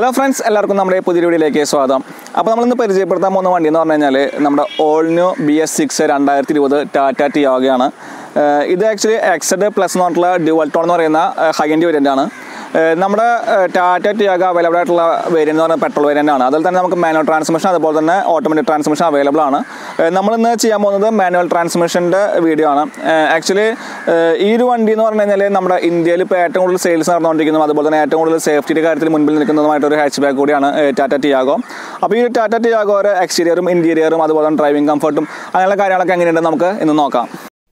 hello friends എല്ലാവർക്കും നമ്മുടെ പുതിയ വീഡിയോയിലേക്ക് സ്വാഗതം അപ്പോൾ നമ്മളിന്ന് പരിചയപ്പെടുത്താൻ പോകുന്ന വണ്ടി എന്ന് പറഞ്ഞു കഴിഞ്ഞാൽ നമ്മുടെ all new B S six രണ്ടായിരത്തി ഇരുപത് ടാറ്റ ടിയാഗയാണ് ഏഹ് ഇത് ആക്ച്വലി എക്സഡ് പ്ലസ് എന്ന് പറഞ്ഞിട്ടുള്ള ഡ്യുവൽ ടോൺ എന്ന് പറയുന്ന ഹൈ എൻഡ് വേരിയൻ്റ് ആണ് ഏഹ് നമ്മുടെ ഏഹ് ടാറ്റ ടിയാഗ അവൈലബിൾ ആയിട്ടുള്ള വേരിയൻ്റ് എന്ന് പറയുന്നത് പെട്രോൾ വേരിയൻ്റ് ആണ് അതിൽ തന്നെ നമുക്ക് മാനുവൽ ട്രാൻസ്മിഷൻ അതുപോലെ തന്നെ ഓട്ടോമാറ്റിക് ട്രാൻസ്മിഷൻ അവൈലബിൾ ആണ് ഏഹ് നമ്മളിന്ന് ചെയ്യാൻ പോകുന്നത് മാനുവൽ ട്രാൻസ്മിഷൻ്റെ വീഡിയോ ആണ് ആക്ച്വലി ഈ ഒരു വണ്ടി എന്ന് പറഞ്ഞു കഴിഞ്ഞാൽ നമ്മുടെ ഇന്ത്യയിൽ ഇപ്പോൾ ഏറ്റവും കൂടുതൽ സെയിൽസ് നടന്നുകൊണ്ടിരിക്കുന്നതും അതുപോലെ തന്നെ ഏറ്റവും കൂടുതൽ സേഫ്റ്റിയുടെ കാര്യത്തിൽ മുൻപിൽ നിൽക്കുന്നതുമായിട്ട് ഒരു ഹാച്ച് ബാക്ക് കൂടിയാണ് ഏഹ് ടാറ്റ ടിയാഗോ അപ്പോൾ ഈ ഒരു ടാറ്റ ടിയാഗോയുടെ എക്സ്റ്റീരിയറും ഇൻറ്റീരിയറും അതുപോലെ തന്നെ ഡ്രൈവിംഗ് കംഫർട്ടും അങ്ങനെയുള്ള കാര്യങ്ങളൊക്കെ എങ്ങനെയുണ്ട് നമുക്ക് ഇന്ന് നോക്കാം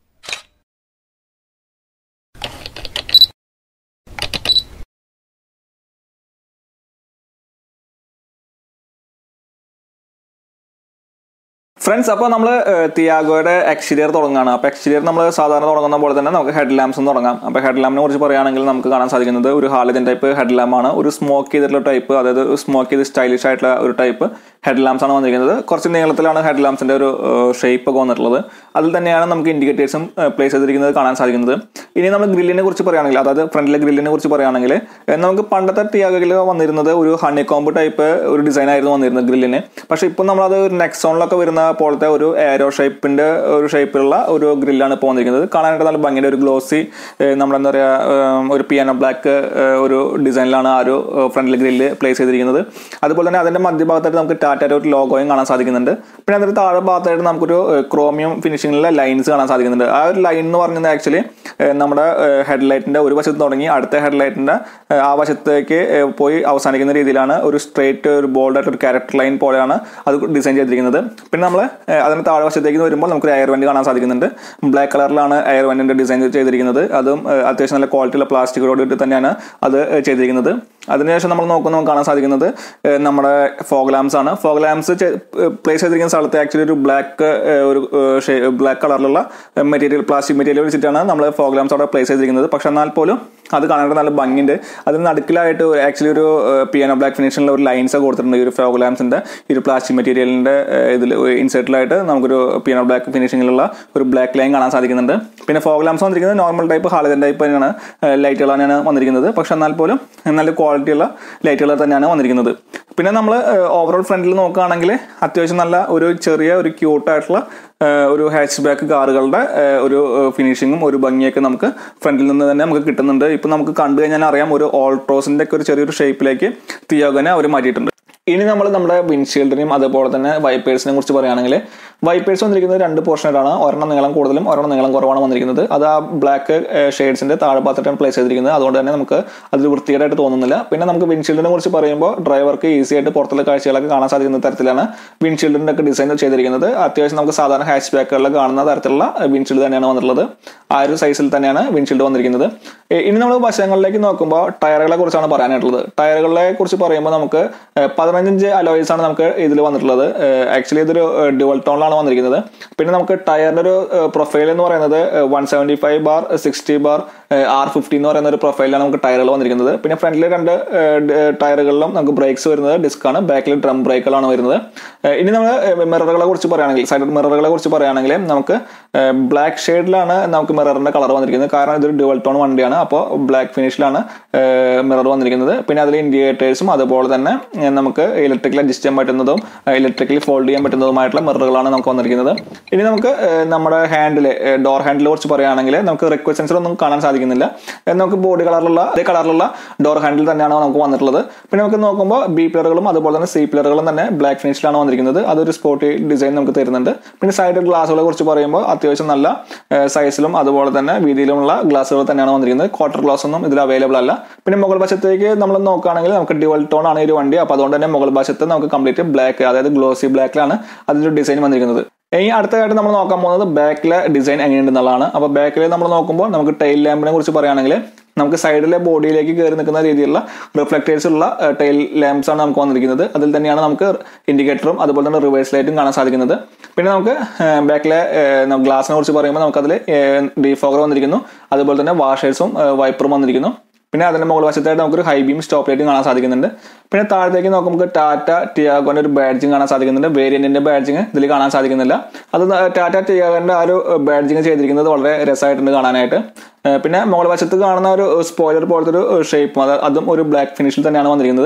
ഫ്രണ്ട്സ് അപ്പോൾ നമ്മൾ തിയാഗോയുടെ എക്സ്റ്റീരിയർ തുടങ്ങുകയാണ് അപ്പോൾ എക്സ്റ്റീരിയർ നമ്മൾ സാധാരണ തുടങ്ങുന്ന പോലെ തന്നെ നമുക്ക് ഹെഡ് ലാംപ്സ് തുടങ്ങാം അപ്പോൾ ഹെഡ് ലാമ്പിനെ കുറിച്ച് പറയുകയാണെങ്കിൽ നമുക്ക് കാണാൻ സാധിക്കുന്നത് ഒരു ഹാലജൻ ടൈപ്പ് ഹെഡ് ലാമ്പാണ് ഒരു സ്മോക്ക് ചെയ്തിട്ടുള്ള ടൈപ്പ് അതായത് സ്മോക്ക് ചെയ്ത് സ്റ്റൈലിഷ് ആയിട്ടുള്ള ഒരു ടൈപ്പ് ഹെഡ് ലാംപ്സ് ആണ് വന്നിരിക്കുന്നത് കുറച്ച് നീളത്തിലാണ് ഹെഡ് ലാംപ്സിന്റെ ഒരു ഷേപ്പ് ഒക്കെ വന്നിട്ടുള്ളത് അതിൽ തന്നെയാണ് നമുക്ക് ഇൻഡിക്കേറ്റേഴ്സും പ്ലേസ് ചെയ്തിരിക്കുന്നത് കാണാൻ സാധിക്കുന്നത് ഇനി നമ്മൾ ഗ്രില്ലിനെ കുറിച്ച് പറയുകയാണെങ്കിൽ അതായത് ഫ്രണ്ടിലെ ഗ്രില്ലിനെ കുറിച്ച് പറയുകയാണെങ്കിൽ ഏഹ് നമുക്ക് പണ്ടത്തെ ടിയാഗയിൽ വന്നിരുന്നത് ഒരു ഹണി കോമ്പ് ടൈപ്പ് ഒരു ഡിസൈൻ ആയിരുന്നു വന്നിരുന്നത് ഗ്രില്ലിന് പക്ഷേ ഇപ്പോൾ നമ്മളത് ഒരു നെക്സോണിലൊക്കെ വരുന്ന പോലത്തെ ഒരു എയറോ ഷേപ്പിന്റെ ഒരു ഷേപ്പിലുള്ള ഒരു ഗ്രില്ലാണ് ഇപ്പോൾ വന്നിരിക്കുന്നത് കാണാനായിട്ട് നല്ല ഭംഗിയുടെ ഒരു ഗ്ലോസി നമ്മളെന്താ പറയുക ഒരു പിയാനോ ബ്ലാക്ക് ഒരു ഡിസൈനിലാണ് ആ ഒരു ഫ്രണ്ടിൽ ഗ്രില്ല് പ്ലേസ് ചെയ്തിരിക്കുന്നത് അതുപോലെ തന്നെ അതിന്റെ മധ്യഭാഗത്തായിട്ട് നമുക്ക് ടാറ്റയുടെ ഒരു ലോഗോയും കാണാൻ സാധിക്കുന്നുണ്ട് പിന്നെ അതിന്റെ താഴെ ഭാഗത്തായിട്ട് നമുക്കൊരു ക്രോമിയം ഫിനിഷിങ്ങിലെ ലൈൻസ് കാണാൻ സാധിക്കുന്നുണ്ട് ആ ഒരു ലൈൻ എന്ന് പറയുന്നത് ആക്ച്വലി നമ്മുടെ ഹെഡ്ലൈറ്റിന്റെ ഒരു വശത്ത് തുടങ്ങി അടുത്ത ഹെഡ്ലൈറ്റിന്റെ ആ വശത്തേക്ക് ഏഹ് പോയി അവസാനിക്കുന്ന രീതിയിലാണ് ഒരു സ്ട്രേറ്റ് ഒരു ബോൾഡ് ആയിട്ട് ഒരു ക്യാരക്ടർ ലൈൻ പോലെയാണ് അത് ഡിസൈൻ ചെയ്തിരിക്കുന്നത് പിന്നെ നമ്മൾ അതിന് താഴെ വശത്തേക്ക് വരുമ്പോൾ നമുക്ക് എയർ വെന്റ് കാണാൻ സാധിക്കുന്നുണ്ട് ബ്ലാക്ക് കളറിലാണ് എയർ വെന്റിന്റെ ഡിസൈൻ ചെയ്തിരിക്കുന്നത് അതും ഏഹ് അത്യാവശ്യം നല്ല ക്വാളിറ്റിയുള്ള പ്ലാസ്റ്റിക്കോട് ഇട്ട് തന്നെയാണ് അത് ചെയ്തിരിക്കുന്നത് അതിനുശേഷം നമ്മൾ നോക്കുമ്പോൾ നമുക്ക് കാണാൻ സാധിക്കുന്നത് ഏഹ് നമ്മുടെ ഫോഗ് ലാംസ് ആണ് ഫോഗ് ലാംസ് പ്ലേസ് ചെയ്തിരിക്കുന്ന സ്ഥലത്ത് ആക്ച്വലി ഒരു ബ്ലാക്ക് ഒരു ബ്ലാക്ക് കളറിലുള്ള മെറ്റീരിയൽ പ്ലാസ്റ്റിക് മെറ്റീരിയൽ വെച്ചിട്ടാണ് നമ്മൾ ഫോഗ് ലാംസ് അവിടെ പ്ലേസ് ചെയ്തിരിക്കുന്നത് പക്ഷെ എന്നാൽ പോലും അത് കാണാനായിട്ട് നല്ല ഭംഗിയുണ്ട് അതിന് നടുക്കിലായിട്ട് ആക്ച്വലി ഒരു പിയാനോ ബ്ലാക്ക് ഫിനിഷിലുള്ള ഒരു ലൈൻസ് ഒക്കെ കൊടുത്തിട്ടുണ്ട് ഈ ഒരു ഫോഗ് ലാംസിന്റെ ഈ ഒരു പ്ലാസ്റ്റിക് മെറ്റീരിയലിന്റെ ഇതിൽ ഇൻസൈറ്റിലായിട്ട് നമുക്കൊരു പിയാനോ ബ്ലാക്ക് ഫിനിഷിങ്ങിലുള്ള ഒരു ബ്ലാക്ക് ലൈൻ കാണാൻ സാധിക്കുന്നുണ്ട് പിന്നെ ഫോഗ് ലാംസ് വന്നിരിക്കുന്നത് നോർമൽ ടൈപ്പ് ഹാലജൻ ടൈപ്പ് തന്നെയാണ് ലൈറ്റുകൾ തന്നെയാണ് വന്നിരിക്കുന്നത് പക്ഷെ എന്നാൽ പോലും നല്ല ക്വാളിറ്റിയുള്ള ലൈറ്റുകൾ തന്നെയാണ് വന്നിരിക്കുന്നത് പിന്നെ നമ്മൾ ഓവറോൾ ഫ്രണ്ടിൽ നോക്കുകയാണെങ്കിൽ അത്യാവശ്യം നല്ല ഒരു ചെറിയ ഒരു ക്യൂട്ടായിട്ടുള്ള ഒരു ഹാച്ച് ബാക്ക് കാറുകളുടെ ഒരു ഫിനിഷിങ്ങും ഒരു ഭംഗിയൊക്കെ നമുക്ക് ഫ്രണ്ടിൽ നിന്ന് തന്നെ നമുക്ക് കിട്ടുന്നുണ്ട് ഇപ്പം നമുക്ക് കണ്ടു കഴിഞ്ഞാൽ അറിയാം ഒരു ഓൾട്രോസിന്റെ ഒക്കെ ഒരു ചെറിയൊരു ഷേപ്പിലേക്ക് തിയോഗനെ അവർ മാറ്റിയിട്ടുണ്ട് ഇനി നമ്മൾ നമ്മുടെ വിൻഷീൽഡിനെയും അതുപോലെ തന്നെ വൈപ്പേഴ്സിനെ കുറിച്ച് പറയുകയാണെങ്കിൽ വൈപ്പേഴ്സ് വന്നിരിക്കുന്നത് രണ്ട് പോർഷനായിട്ടാണ് ഒരെണ്ണം നീളം കൂടുതലും ഒരെണ്ണം നീളം കുറവാണ് വന്നിരിക്കുന്നത് അത് ആ ബ്ലാക്ക് ഷെയ്ഡ്സിന്റെ താഴെ ഭാഗത്തായിട്ടാണ് പ്ലേസ് ചെയ്തിരിക്കുന്നത് അതുകൊണ്ട് തന്നെ നമുക്ക് അതിൽ വൃത്തികേടായിട്ട് തോന്നുന്നില്ല പിന്നെ നമുക്ക് വിൻഷീൽഡിനെ കുറിച്ച് പറയുമ്പോൾ ഡ്രൈവർക്ക് ഈസി ആയിട്ട് പുറത്തുള്ള കാഴ്ചകളൊക്കെ കാണാൻ സാധിക്കുന്ന തരത്തിലാണ് വിൻഷീൽഡിന്റെ ഒക്കെ ഡിസൈൻ ചെയ്തിരിക്കുന്നത് അത്യാവശ്യം നമുക്ക് സാധാരണ ഹാച്ച് ബാക്കുകളിൽ കാണുന്ന തരത്തിലുള്ള വിൻഷീൽഡ് തന്നെയാണ് വന്നിട്ടുള്ളത് ആ ഒരു സൈസിൽ തന്നെയാണ് വിൻഷീൽഡ് വന്നിരിക്കുന്നത് ഇനി നമ്മൾ വശങ്ങളിലേക്ക് നോക്കുമ്പോൾ ടയറുകളെ കുറിച്ചാണ് പറയാനായിട്ടുള്ളത് ടയറുകളെ കുറിച്ച് പറയുമ്പോൾ നമുക്ക് പതിനഞ്ചിഞ്ച് അലോയ്സ് ആണ് നമുക്ക് ഇതിൽ വന്നിട്ടുള്ളത് ആക്ച്വലി ഇതൊരു ഡുവൽ ടോണിലാണ് വന്നിരിക്കുന്നത് പിന്നെ നമുക്ക് ടയറിന്റെ ഒരു പ്രൊഫൈൽ എന്ന് പറയുന്നത് one seventy five bar sixty bar R fifty എന്ന് പറയുന്ന ഒരു പ്രൊഫൈലാണ് നമുക്ക് ടയറുകൾ വന്നിരിക്കുന്നത് പിന്നെ ഫ്രണ്ടിൽ രണ്ട് ടയറുകളിലും നമുക്ക് ബ്രേക്സ് വരുന്നത് ഡിസ്ക് ആണ് ബാക്കിൽ ഡ്രം ബ്രേക്കുകളാണ് വരുന്നത് ഇനി നമ്മൾ മിററുകളെ കുറിച്ച് പറയുകയാണെങ്കിൽ സൈഡ് മിററുകളെ കുറിച്ച് പറയുകയാണെങ്കിൽ നമുക്ക് ബ്ലാക്ക് ഷെയ്ഡിലാണ് നമുക്ക് മിററിന്റെ കളർ വന്നിരിക്കുന്നത് കാരണം ഇതൊരു ഡുവൽ ടോൺ വണ്ടിയാണ് അപ്പോൾ ബ്ലാക്ക് ഫിനിഷിലാണ് മിറർ വന്നിരിക്കുന്നത് പിന്നെ അതിൽ ഇൻഡിക്കേറ്റേഴ്സും അതുപോലെ തന്നെ നമുക്ക് ഇലക്ട്രിക്കലി അഡ്ജസ്റ്റ് ചെയ്യാൻ പറ്റുന്നതും ഇലക്ട്രിക്കലി ഫോൾഡ് ചെയ്യാൻ പറ്റുന്നതുമായിട്ടുള്ള മിററുകളാണ് നമുക്ക് വന്നിരിക്കുന്നത് ഇനി നമുക്ക് നമ്മുടെ ഹാൻഡിൽ ഡോർ ഹാൻഡിലെ കുറിച്ച് പറയുകയാണെങ്കിൽ നമുക്ക് റിക്വസ്റ്റ് സെൻസർ ഒന്നും കാണാൻ സാധിക്കുന്നില്ല നമുക്ക് ബോഡി കളറിലുള്ള അതേ കളറിലുള്ള ഡോർ ഹാൻഡിൽ തന്നെയാണ് നമുക്ക് വന്നിട്ടുള്ളത് പിന്നെ നമുക്ക് നോക്കുമ്പോൾ ബി പിലറുകളും അതുപോലെ തന്നെ സി പിലറുകളും തന്നെ ബ്ലാക്ക് ഫിനിഷിലാണ് വന്നിരിക്കുന്നത് അതൊരു സ്പോർട്ടി ഡിസൈൻ നമുക്ക് തരുന്നുണ്ട് പിന്നെ സൈഡ് ഗ്ലാസുകളെ കുറിച്ച് പറയുമ്പോൾ അത്യാവശ്യം നല്ല സൈസിലും അതുപോലെ തന്നെ വീതിയിലുമുള്ള ഗ്ലാസുകൾ തന്നെയാണ് വന്നിരിക്കുന്നത് ക്വാർട്ടർ ഗ്ലാസ് ഒന്നും ഇതിൽ അവൈലബിൾ അല്ല പിന്നെ മുകൾ വശത്തേക്ക് നമ്മൾ നോക്കുകയാണെങ്കിൽ നമുക്ക് ഡ്യുവൽ ടോൺ ആണ് ഈ ഒരു വണ്ടി അപ്പോൾ അതുകൊണ്ട് തന്നെ മുകൾ വശത്ത് നമുക്ക് കംപ്ലീറ്റ് ബ്ലാക്ക് അതായത് ഗ്ലോസി ബ്ലാക്കിലാണ് അതിൻ്റെ ഡിസൈൻ വന്നിരിക്കുന്നത് ഇനി അടുത്തതായിട്ട് നമ്മൾ നോക്കാൻ പോകുന്നത് ബാക്കിലെ ഡിസൈൻ എങ്ങനെയുണ്ടെന്നുള്ളതാണ് അപ്പോൾ ബാക്കിൽ നമ്മൾ നോക്കുമ്പോൾ നമുക്ക് ടൈൽ ലാമ്പിനെ കുറിച്ച് പറയുകയാണെങ്കിൽ നമുക്ക് സൈഡിലെ ബോഡിയിലേക്ക് കയറി നിൽക്കുന്ന രീതിയിലുള്ള റിഫ്ലക്റ്റേഴ്സ് ഉള്ള ടൈൽ ലാംപ്സ് ആണ് നമുക്ക് വന്നിരിക്കുന്നത് അതിൽ തന്നെയാണ് നമുക്ക് ഇൻഡിക്കേറ്ററും അതുപോലെ തന്നെ റിവേഴ്സ് ലൈറ്റും കാണാൻ സാധിക്കുന്നത് പിന്നെ നമുക്ക് ബാക്കിലെ ഗ്ലാസിനെ കുറിച്ച് പറയുമ്പോൾ നമുക്കതിൽ ഡീഫോഗർ വന്നിരിക്കുന്നു അതുപോലെ തന്നെ വാഷേഴ്സും വൈപ്പറും വന്നിരിക്കുന്നു പിന്നെ അതിന്റെ മുകൾ വശത്തായിട്ട് നമുക്കൊരു ഹൈ ബീം സ്റ്റോപ്പ് ലൈറ്റും കാണാൻ സാധിക്കുന്നുണ്ട് പിന്നെ താഴത്തേക്ക് നോക്കുമ്പോൾ നമുക്ക് ടാറ്റ ടിയാഗോന്റെ ഒരു ബാഡ്ജിങ് കാണാൻ സാധിക്കുന്നുണ്ട് വേരിയന്റിന്റെ ബാഡ്ജിങ് ഇതിൽ കാണാൻ സാധിക്കുന്നില്ല അത് ടാറ്റ ടിയാഗോന്റെ ആ ഒരു ബാഡ്ജിങ് ചെയ്തിരിക്കുന്നത് വളരെ രസമായിട്ടുണ്ട് കാണാനായിട്ട് പിന്നെ മുകൾ വശത്ത് കാണുന്ന ഒരു സ്പോയിലർ പോലത്തെ ഒരു ഷേപ്പും അത് അതും ഒരു ബ്ലാക്ക് ഫിനിഷിൽ തന്നെയാണ് വന്നിരിക്കുന്നത്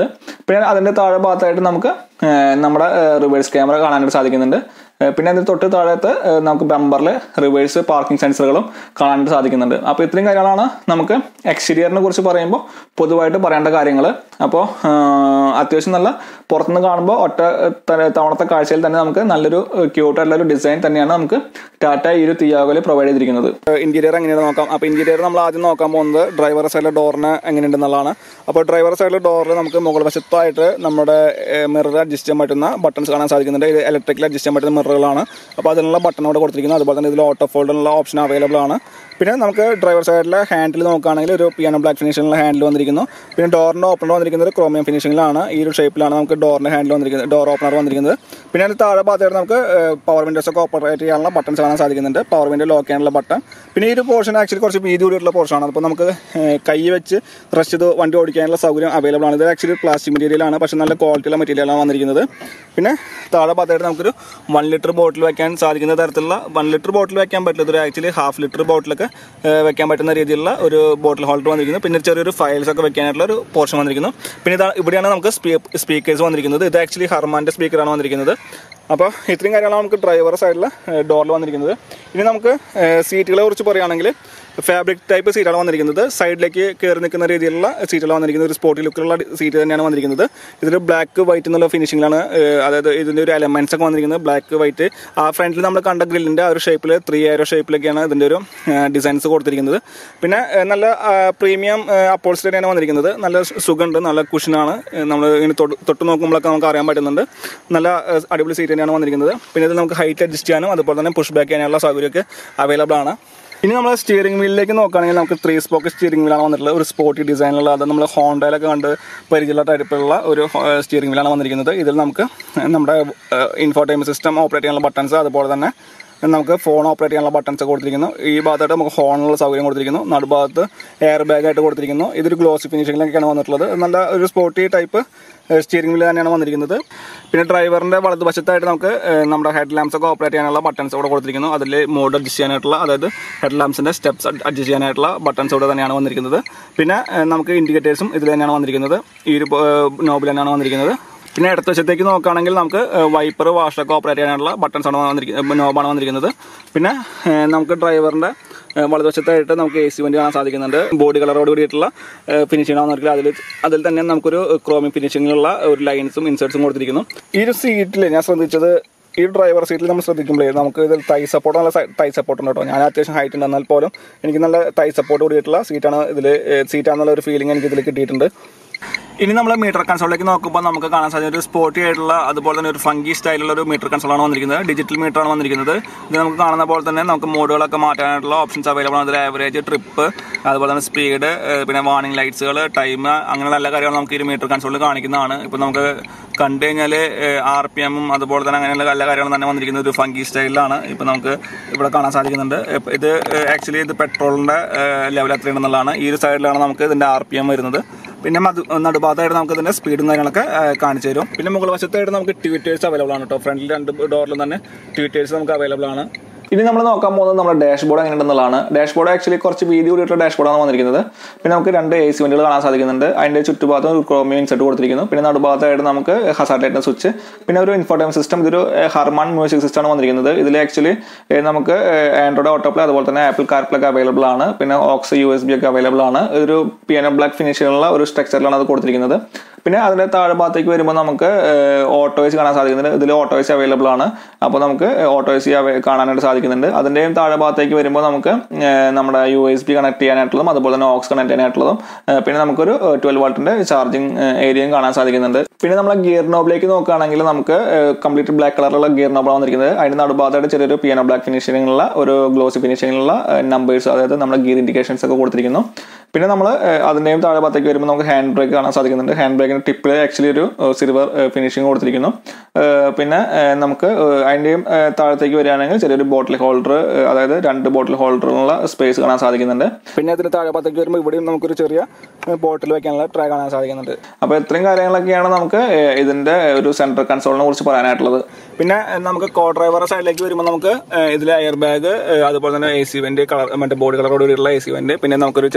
പിന്നെ അതിൻ്റെ താഴെ ഭാഗത്തായിട്ട് നമുക്ക് ഏഹ്, നമ്മുടെ റിവേഴ്സ് ക്യാമറ കാണാനായിട്ട് സാധിക്കുന്നുണ്ട് ഏഹ്, പിന്നെ അതിന് തൊട്ട് താഴത്ത് ഏഹ്, നമുക്ക് ബമ്പറിൽ റിവേഴ്സ് പാർക്കിംഗ് സെൻസറുകളും കാണാനായിട്ട് സാധിക്കുന്നുണ്ട് അപ്പോൾ ഇത്രയും കാര്യങ്ങളാണ് നമുക്ക് എക്സ്റ്റീരിയറിനെ കുറിച്ച് പറയുമ്പോൾ പൊതുവായിട്ട് പറയേണ്ട കാര്യങ്ങൾ അപ്പോൾ അത്യാവശ്യം നല്ല പുറത്തുനിന്ന് കാണുമ്പോൾ ഒറ്റ ത- തവണത്തെ കാഴ്ചയിൽ തന്നെ നമുക്ക് നല്ലൊരു ക്യൂട്ട് ആയിട്ടുള്ള ഒരു ഡിസൈൻ തന്നെയാണ് നമുക്ക് ടാറ്റ ഈ ഒരു തിയാഗോയിൽ പ്രൊവൈഡ് ചെയ്തിരിക്കുന്നത് ഇന്റീരിയർ എങ്ങനെയാണ് നോക്കാം അപ്പോൾ ഇന്റീരിയർ നമ്മൾ ആദ്യം നോക്കാൻ പോകുന്നത് ഡ്രൈവർ സൈഡിലെ ഡോറിന് എങ്ങനെയുണ്ടെന്നുള്ളതാണ് അപ്പോൾ ഡ്രൈവർ സൈഡിലെ ഡോറിൽ നമുക്ക് മുകൾ വശത്തായിട്ട് നമ്മുടെ മിറർ അഡ്ജസ്റ്റ് ചെയ്യാൻ പറ്റുന്ന ബട്ടൺസ് കാണാൻ സാധിക്കുന്നുണ്ട് ഇത് ഇലക്ട്രിക്കൽ അഡ്ജസ്റ്റ് ചെയ്യാൻ പറ്റുന്ന മിററുകളാണ് അപ്പോൾ അതിനുള്ള ബട്ടൺ അവിടെ കൊടുത്തിരിക്കുന്നു അതുപോലെ തന്നെ ഇതിൽ ഓട്ടോ ഫോൾഡിനുള്ള ഓപ്ഷൻ അവൈലബിൾ ആണ് പിന്നെ നമുക്ക് ഡ്രൈവർ സൈഡിലെ ഹാൻഡിൽ നോക്കുകയാണെങ്കിൽ ഒരു പിയാനോ ബ്ലാക്ക് ഫിനിഷിംഗിലുള്ള ഹാൻഡിൽ വന്നിരിക്കുന്നു പിന്നെ ഡോറിൻ്റെ ഓപ്പണർ വന്നിരിക്കുന്നത് ഒരു ക്രോമിയം ഫിനിഷിംഗിലാണ് ഈ ഒരു ഷേപ്പിലാണ് നമുക്ക് ഡോറിൻ്റെ ഹാൻഡിൽ വന്നിരിക്കുന്നത് ഡോർ ഓപ്പണർ വന്നിരിക്കുന്നത് പിന്നെ അതിന് താഴെ ഭാഗത്തായിട്ട് നമുക്ക് പവർ വിൻഡോസ് ഒക്കെ ഓപ്പറേറ്റ് ചെയ്യാനുള്ള ബട്ടൺസ് കാണാൻ സാധിക്കുന്നുണ്ട് പവർ വിൻഡോ ലോക്ക് ചെയ്യാനുള്ള ബട്ടൺ പിന്നെ ഈ ഒരു പോർഷൻ ആക്ച്വലി കുറച്ച് വീതി കൂടിയിട്ടുള്ള പോർഷനാണ് അപ്പോൾ നമുക്ക് ഏഹ്, കൈ വെച്ച് റഷ് ചെയ്ത് വണ്ടി ഓടിക്കാനുള്ള സൗകര്യം അവൈലബിൾ ആണ് ഇത് ആക്ച്വലി പ്ലാസ്റ്റിക് മെറ്റീരിയലാണ് പക്ഷേ നല്ല ക്വാളിറ്റിയുള്ള മെറ്റീരിയലാണ് വന്നിരിക്കുന്നത് പിന്നെ താഴെ ഭാഗത്തായിട്ട് നമുക്കൊരു വൺ ലിറ്റർ ബോട്ടിൽ വെക്കാൻ സാധിക്കുന്ന തരത്തിലുള്ള വൺ ലിറ്റർ ബോട്ടിൽ വെക്കാൻ പറ്റില്ല ഇതൊരു ആക്ച്വലി ഹാഫ് ലിറ്റർ ബോട്ടിലൊക്കെ ഏഹ്, വെക്കാൻ പറ്റുന്ന രീതിയിലുള്ള ഒരു ബോട്ടിൽ ഹോൾഡർ വന്നിരിക്കുന്നു പിന്നെ ചെറിയൊരു ഫയൽസ് ഒക്കെ വെക്കാനായിട്ടുള്ള ഒരു പോർഷൻ വന്നിരിക്കുന്നു പിന്നെ ഇതാ ഇവിടെയാണ് നമുക്ക് സ്പീക്കേഴ്സ് വന്നിരിക്കുന്നത് ഇത് ആക്ച്വലി ഹർമാൻ്റെ സ്പീക്കറാണ് വന്നിരിക്കുന്നത് അപ്പോൾ ഇത്രയും കാര്യങ്ങളാണ് നമുക്ക് ഡ്രൈവർ സൈഡിൽ ഡോറിൽ വന്നിരിക്കുന്നത് ഇനി നമുക്ക് സീറ്റുകളെ കുറിച്ച് പറയുകയാണെങ്കിൽ ഫാബ്രിക് ടൈപ്പ് സീറ്റാണ് വന്നിരിക്കുന്നത് സൈഡിലേക്ക് കയറി നിൽക്കുന്ന രീതിയിലുള്ള സീറ്റുകളാണ് വന്നിരിക്കുന്നത് ഒരു സ്പോർട്ടി ലുക്കിലുള്ള സീറ്റ് തന്നെയാണ് വന്നിരിക്കുന്നത് ഇതിൽ ബ്ലാക്ക് വൈറ്റ് എന്നുള്ള ഫിനിഷിംഗിലാണ് അതായത് ഇതിൻ്റെ ഒരു എലമെന്റ്സ് ഒക്കെ വന്നിരിക്കുന്നത് ബ്ലാക്ക് വൈറ്റ് ആ ഫ്രണ്ടിൽ നമ്മൾ കണ്ട ഗ്രില്ലിൻ്റെ ആ ഒരു ഷേപ്പിൽ ത്രീ ആരോ ഷേപ്പിലൊക്കെയാണ് ഇതിൻ്റെ ഒരു ഡിസൈൻസ് കൊടുത്തിരിക്കുന്നത് പിന്നെ ഏഹ്, നല്ല പ്രീമിയം അപ്പോൾസ് തന്നെയാണ് വന്നിരിക്കുന്നത് നല്ല സുഖമുണ്ട് നല്ല കുഷനാണ് നമ്മൾ ഇങ്ങനെ തൊട്ട് തൊട്ട് നോക്കുമ്പോഴൊക്കെ നമുക്ക് അറിയാൻ പറ്റുന്നുണ്ട് നല്ല ഏഹ്, അടിപൊളി സീറ്റ് തന്നെയാണ് വന്നിരിക്കുന്നത് പിന്നെ ഇത് നമുക്ക് ഹൈറ്റ് അഡ്ജസ്റ്റ് ചെയ്യാനും അതുപോലെ തന്നെ പുഷ് ബാക്ക് ചെയ്യാനുള്ള സൗകര്യമൊക്കെ അവൈലബിൾ ആണ് ഇനി നമ്മൾ സ്റ്റിയറിംഗ് വീലിലേക്ക് നോക്കുകയാണെങ്കിൽ നമുക്ക് ത്രീ സ്പോക്ക് സ്റ്റിയറിംഗ് വീലാണ് വന്നിട്ടുള്ളത് ഒരു സ്പോർട്ടി ഡിസൈനിലുള്ള അത് നമ്മൾ ഹോണ്ടയിലൊക്കെ കണ്ട് പരിചയമുള്ള ടൈപ്പിലുള്ള ഒരു സ്റ്റിയറിംഗ് വീലാണ് വന്നിരിക്കുന്നത് ഇതിൽ നമുക്ക് നമ്മുടെ ഇൻഫോർടൈൻമെന്റ് സിസ്റ്റം ഓപ്പറേറ്റ് ചെയ്യാനുള്ള ബട്ടൺസ് അതുപോലെ തന്നെ നമുക്ക് ഫോൺ ഓപ്പറേറ്റ് ചെയ്യാനുള്ള ബട്ടൺസ് കൊടുത്തിരിക്കുന്നു ഈ ഭാഗത്തായിട്ട് നമുക്ക് ഹോണിനുള്ള സൗകര്യം കൊടുത്തിരിക്കുന്നു നടുഭാഗത്ത് എയർ ബാഗ് ആയിട്ട് കൊടുത്തിരിക്കുന്നു ഇതൊരു ഗ്ലോസി ഫിനിഷിങ്ങിലൊക്കെയാണ് വന്നിട്ടുള്ളത് നല്ല ഒരു സ്പോർട്ടി ടൈപ്പ് സ്റ്റിയറിംഗ് വീൽ തന്നെയാണ് വന്നിരിക്കുന്നത് പിന്നെ ഡ്രൈവറിന്റെ വലതുവശത്തായിട്ട് നമുക്ക് ഏഹ്, നമ്മുടെ ഹെഡ് ലാംപ്സ് ഒക്കെ ഓപ്പറേറ്റ് ചെയ്യാനുള്ള ബട്ടൺസ് ഇവിടെ കൊടുത്തിരിക്കുന്നു അതിൽ മോഡ് അഡ്ജസ്റ്റ് ചെയ്യാനായിട്ടുള്ള അതായത് ഹെഡ് ലാംപ്സിന്റെ സ്റ്റെപ്സ് അഡ്ജസ്റ്റ് ചെയ്യാനായിട്ടുള്ള ബട്ടൺസ് ഇവിടെ തന്നെയാണ് വന്നിരിക്കുന്നത് പിന്നെ ഏഹ്, നമുക്ക് ഇൻഡിക്കേറ്റേഴ്സും ഇതിൽ തന്നെയാണ് വന്നിരിക്കുന്നത് ഈ ഒരു നോബിൽ തന്നെയാണ് വന്നിരിക്കുന്നത് പിന്നെ ഇടത്ത് വശത്തേക്ക് നോക്കുകയാണെങ്കിൽ നമുക്ക് വൈപ്പർ വാഷൊക്കെ ഓപ്പറേറ്റ് ചെയ്യാനുള്ള ബട്ടൺസ് ആണ് വന്നിരിക്കുന്നത് നോബാണ് വന്നിരിക്കുന്നത് പിന്നെ ഏഹ്, നമുക്ക് ഡ്രൈവറിന്റെ ഏഹ്, വലതുവശത്തായിട്ട് നമുക്ക് എ സി വണ്ടി കാണാൻ സാധിക്കുന്നുണ്ട് ബോഡി കളറോട് കൂടിയിട്ടുള്ള ഫിനിഷിംഗ് ആണ് വന്നിരിക്കുന്നത് അതിൽ അതിൽ തന്നെ നമുക്കൊരു ക്രോമി ഫിനിഷിങ്ങിലുള്ള ഒരു ലൈൻസും ഇൻസേർട്സും കൊടുത്തിരിക്കുന്നു ഈ ഒരു സീറ്റിൽ ഞാൻ ശ്രദ്ധിച്ചത് ഈ ഡ്രൈവർ സീറ്റിൽ നമ്മൾ ശ്രദ്ധിക്കുമ്പോഴേ നമുക്ക് ഇതിൽ തൈ സപ്പോർട്ട് നല്ല തൈ സപ്പോർട്ട് ഉണ്ട് കേട്ടോ ഞാൻ അത്യാവശ്യം ഹൈറ്റ് ഉണ്ട് എന്നാൽ പോലും എനിക്ക് നല്ല തൈ സപ്പോർട്ട് കൂടിയിട്ടുള്ള സീറ്റാണ് ഇതിൽ സീറ്റാണെന്നുള്ള ഒരു ഫീലിംഗ് എനിക്ക് ഇതിൽ കിട്ടിയിട്ടുണ്ട് ഇനി നമ്മൾ മീറ്റർ കൺസോളിലേക്ക് നോക്കുമ്പോൾ നമുക്ക് കാണാൻ സാധിക്കുന്ന ഒരു സ്പോർട്ടി ആയിട്ടുള്ള അതുപോലെ തന്നെ ഒരു ഫംഗി സ്റ്റൈലുള്ള ഒരു മീറ്റർ കൺസോളാണ് വന്നിരിക്കുന്നത് ഡിജിറ്റൽ മീറ്റർ ആണ് വന്നിരിക്കുന്നത് ഇത് നമുക്ക് കാണുന്ന പോലെ തന്നെ നമുക്ക് മോഡുകളൊക്കെ മാറ്റാനായിട്ടുള്ള ഓപ്ഷൻസ് അവൈലബിൾ ആണ് അതിൽ ആവറേജ് ട്രിപ്പ് അതുപോലെ തന്നെ സ്പീഡ് പിന്നെ വാർണിംഗ് ലൈറ്റ്സുകൾ ടൈം അങ്ങനെ നല്ല കാര്യങ്ങൾ നമുക്ക് ഈ ഒരു മീറ്റർ കൺസോളിൽ കാണിക്കുന്നതാണ് ഇപ്പോൾ നമുക്ക് കണ്ടു കഴിഞ്ഞാൽ ആർ പി എമ്മും അതുപോലെ തന്നെ അങ്ങനെയുള്ള നല്ല കാര്യങ്ങളും തന്നെ വന്നിരിക്കുന്നത് ഒരു ഫംഗി സ്റ്റൈലിലാണ് ഇപ്പോൾ നമുക്ക് ഇവിടെ കാണാൻ സാധിക്കുന്നുണ്ട് ഇപ്പ ഇത് ആക്ച്വലി ഇത് പെട്രോളിൻ്റെ ലെവൽ എത്രയാണെന്നുള്ളതാണ് ഈ ഒരു സൈഡിലാണ് നമുക്ക് ഇതിൻ്റെ ആർ പി എം വരുന്നത് പിന്നെ മധു നടുഭാഗത്തായിട്ട് നമുക്ക് ഇതിന്റെ സ്പീഡും കാര്യങ്ങളൊക്കെ ആ, കാണിച്ചു തരും പിന്നെ മുകൾ വശത്തായിട്ട് നമുക്ക് ട്വിറ്റേഴ്സ് അവൈലബിൾ ആണ് കേട്ടോ ഫ്രണ്ടിൽ രണ്ട് ഡോറിലും തന്നെ ട്വിറ്റേഴ്സ് നമുക്ക് അവൈലബിൾ ആണ് ഇനി നമ്മൾ നോക്കാൻ പോകുന്നത് നമ്മുടെ ഡാഷ്ബോർഡ് എങ്ങനെയുണ്ടെന്നുള്ളതാണ് ഡാഷ്ബോർഡ് ആക്ച്വലി കുറച്ച് വീതി കൂടിയിട്ടുള്ള ഡാഷ്ബോർഡാണ് വന്നിരിക്കുന്നത് പിന്നെ നമുക്ക് രണ്ട് എ സി വണ്ടികൾ കാണാൻ സാധിക്കുന്നുണ്ട് അതിന്റെ ചുറ്റുഭാഗത്ത് ഒരു ക്രോമിയം ഇൻസെർട്ട് കൊടുത്തിരിക്കുന്നു പിന്നെ നടുഭാഗത്തായിട്ട് നമുക്ക് ഹസാർലൈറ്റിന്റെ സ്വിച്ച് പിന്നെ ഒരു ഇൻഫോർട്ടൈം സിസ്റ്റം ഇതൊരു ഹർമാൻ മ്യൂസിക് സിസ്റ്റം ആണ് വന്നിരിക്കുന്നത് ഇതിൽ ആക്ച്വലി നമുക്ക് ആൻഡ്രോയിഡ് ഓട്ടോപ്ലേ അതുപോലെ തന്നെ ആപ്പിൾ കാർപ്ലേ ഒക്കെ അവൈലബിൾ ആണ് പിന്നെ ഓക്സ് യു എസ് ബി ഒക്കെ അവൈലബിൾ ആണ് ഇതൊരു പിയാനോ ബ്ലാക്ക് ഫിനിഷിലുള്ള ഒരു സ്ട്രക്ചറിലാണ് അത് കൊടുത്തിരിക്കുന്നത് പിന്നെ അതിന്റെ താഴെ ഭാഗത്തേക്ക് വരുമ്പോൾ നമുക്ക് ഓട്ടോയ്സ് കാണാൻ സാധിക്കുന്നുണ്ട് ഇതിൽ ഓട്ടോയ്സ് അവൈലബിൾ ആണ് അപ്പോൾ നമുക്ക് ഓട്ടോയ്സ് കാണാനായിട്ട് സാധിക്കുന്നുണ്ട് അതിന്റെയും താഴെ ഭാഗത്തേക്ക് വരുമ്പോൾ നമുക്ക് ഏഹ്, നമ്മുടെ യു എസ് ബി കണക്ട് ചെയ്യാനായിട്ടുള്ളതും അതുപോലെ തന്നെ ഓക്സ് കണക്ട് ചെയ്യാനായിട്ടുള്ളതും ഏഹ്, പിന്നെ നമുക്കൊരു ട്വൽവ് വാട്ടിന്റെ ചാർജിങ് ഏരിയയും കാണാൻ സാധിക്കുന്നുണ്ട് പിന്നെ നമ്മളെ ഗിയർ നോബിലേക്ക് നോക്കുകയാണെങ്കിൽ നമുക്ക് കംപ്ലീറ്റ് ബ്ലാക്ക് കളറിലുള്ള ഗിയർ നോബാണ് വന്നിരിക്കുന്നത് അതിന്റെ നടുഭാഗത്തായിട്ട് ചെറിയൊരു പിയാനോ ബ്ലാക്ക് ഫിനിഷിങ്ങിലുള്ള ഒരു ഗ്ലോസി ഫിനിഷിങ്ങിലുള്ള നമ്പേഴ്സ് അതായത് നമ്മുടെ ഗിയർ ഇൻഡിക്കേഷൻസ് ഒക്കെ കൊടുത്തിരിക്കുന്നു പിന്നെ നമ്മൾ അതിന്റെയും താഴെ ഭാഗത്തേക്ക് വരുമ്പോൾ നമുക്ക് ഹാൻഡ് ബ്രേക്ക് കാണാൻ സാധിക്കുന്നുണ്ട് ഹാൻഡ് ബ്രേക്കിന്റെ ടിപ്പിൽ ആക്ച്വലി ഒരു സിൽവർ ഫിനിഷിംഗ് കൊടുത്തിരിക്കുന്നു ഏഹ് പിന്നെ ഏഹ് നമുക്ക് ഏഹ് അതിന്റെയും ഏഹ് താഴത്തേക്ക് വരികയാണെങ്കിൽ ചെറിയൊരു ബോട്ടിൽ ഹോൾഡർ അതായത് രണ്ട് ബോട്ടിൽ ഹോൾഡറുള്ള സ്പേസ് കാണാൻ സാധിക്കുന്നുണ്ട് പിന്നെ അതിന് താഴെ ഭാഗത്തേക്ക് വരുമ്പോൾ ഇവിടെയും നമുക്കൊരു ചെറിയ ബോട്ടിൽ വെക്കാനുള്ള ട്രേ കാണാൻ സാധിക്കുന്നുണ്ട് അപ്പോൾ ഇത്രയും കാര്യങ്ങളൊക്കെയാണ് നമുക്ക് ഏഹ് ഇതിന്റെ ഒരു സെൻട്രൽ കൺസോളിനെ കുറിച്ച് പറയാനായിട്ടുള്ളത് പിന്നെ ഏഹ്, നമുക്ക് കോ ഡ്രൈവർ സൈഡിലേക്ക് വരുമ്പോൾ നമുക്ക് ഏഹ്, ഇതിൽ എയർ ബാഗ് അതുപോലെ തന്നെ എ സി വെന്റ് കളർ മറ്റേ ബോഡി കളറോട് കൂടിയുള്ള എ സി വെന്റ് പിന്നെ നമുക്കൊരു ചെറിയ ഗ്ലൗ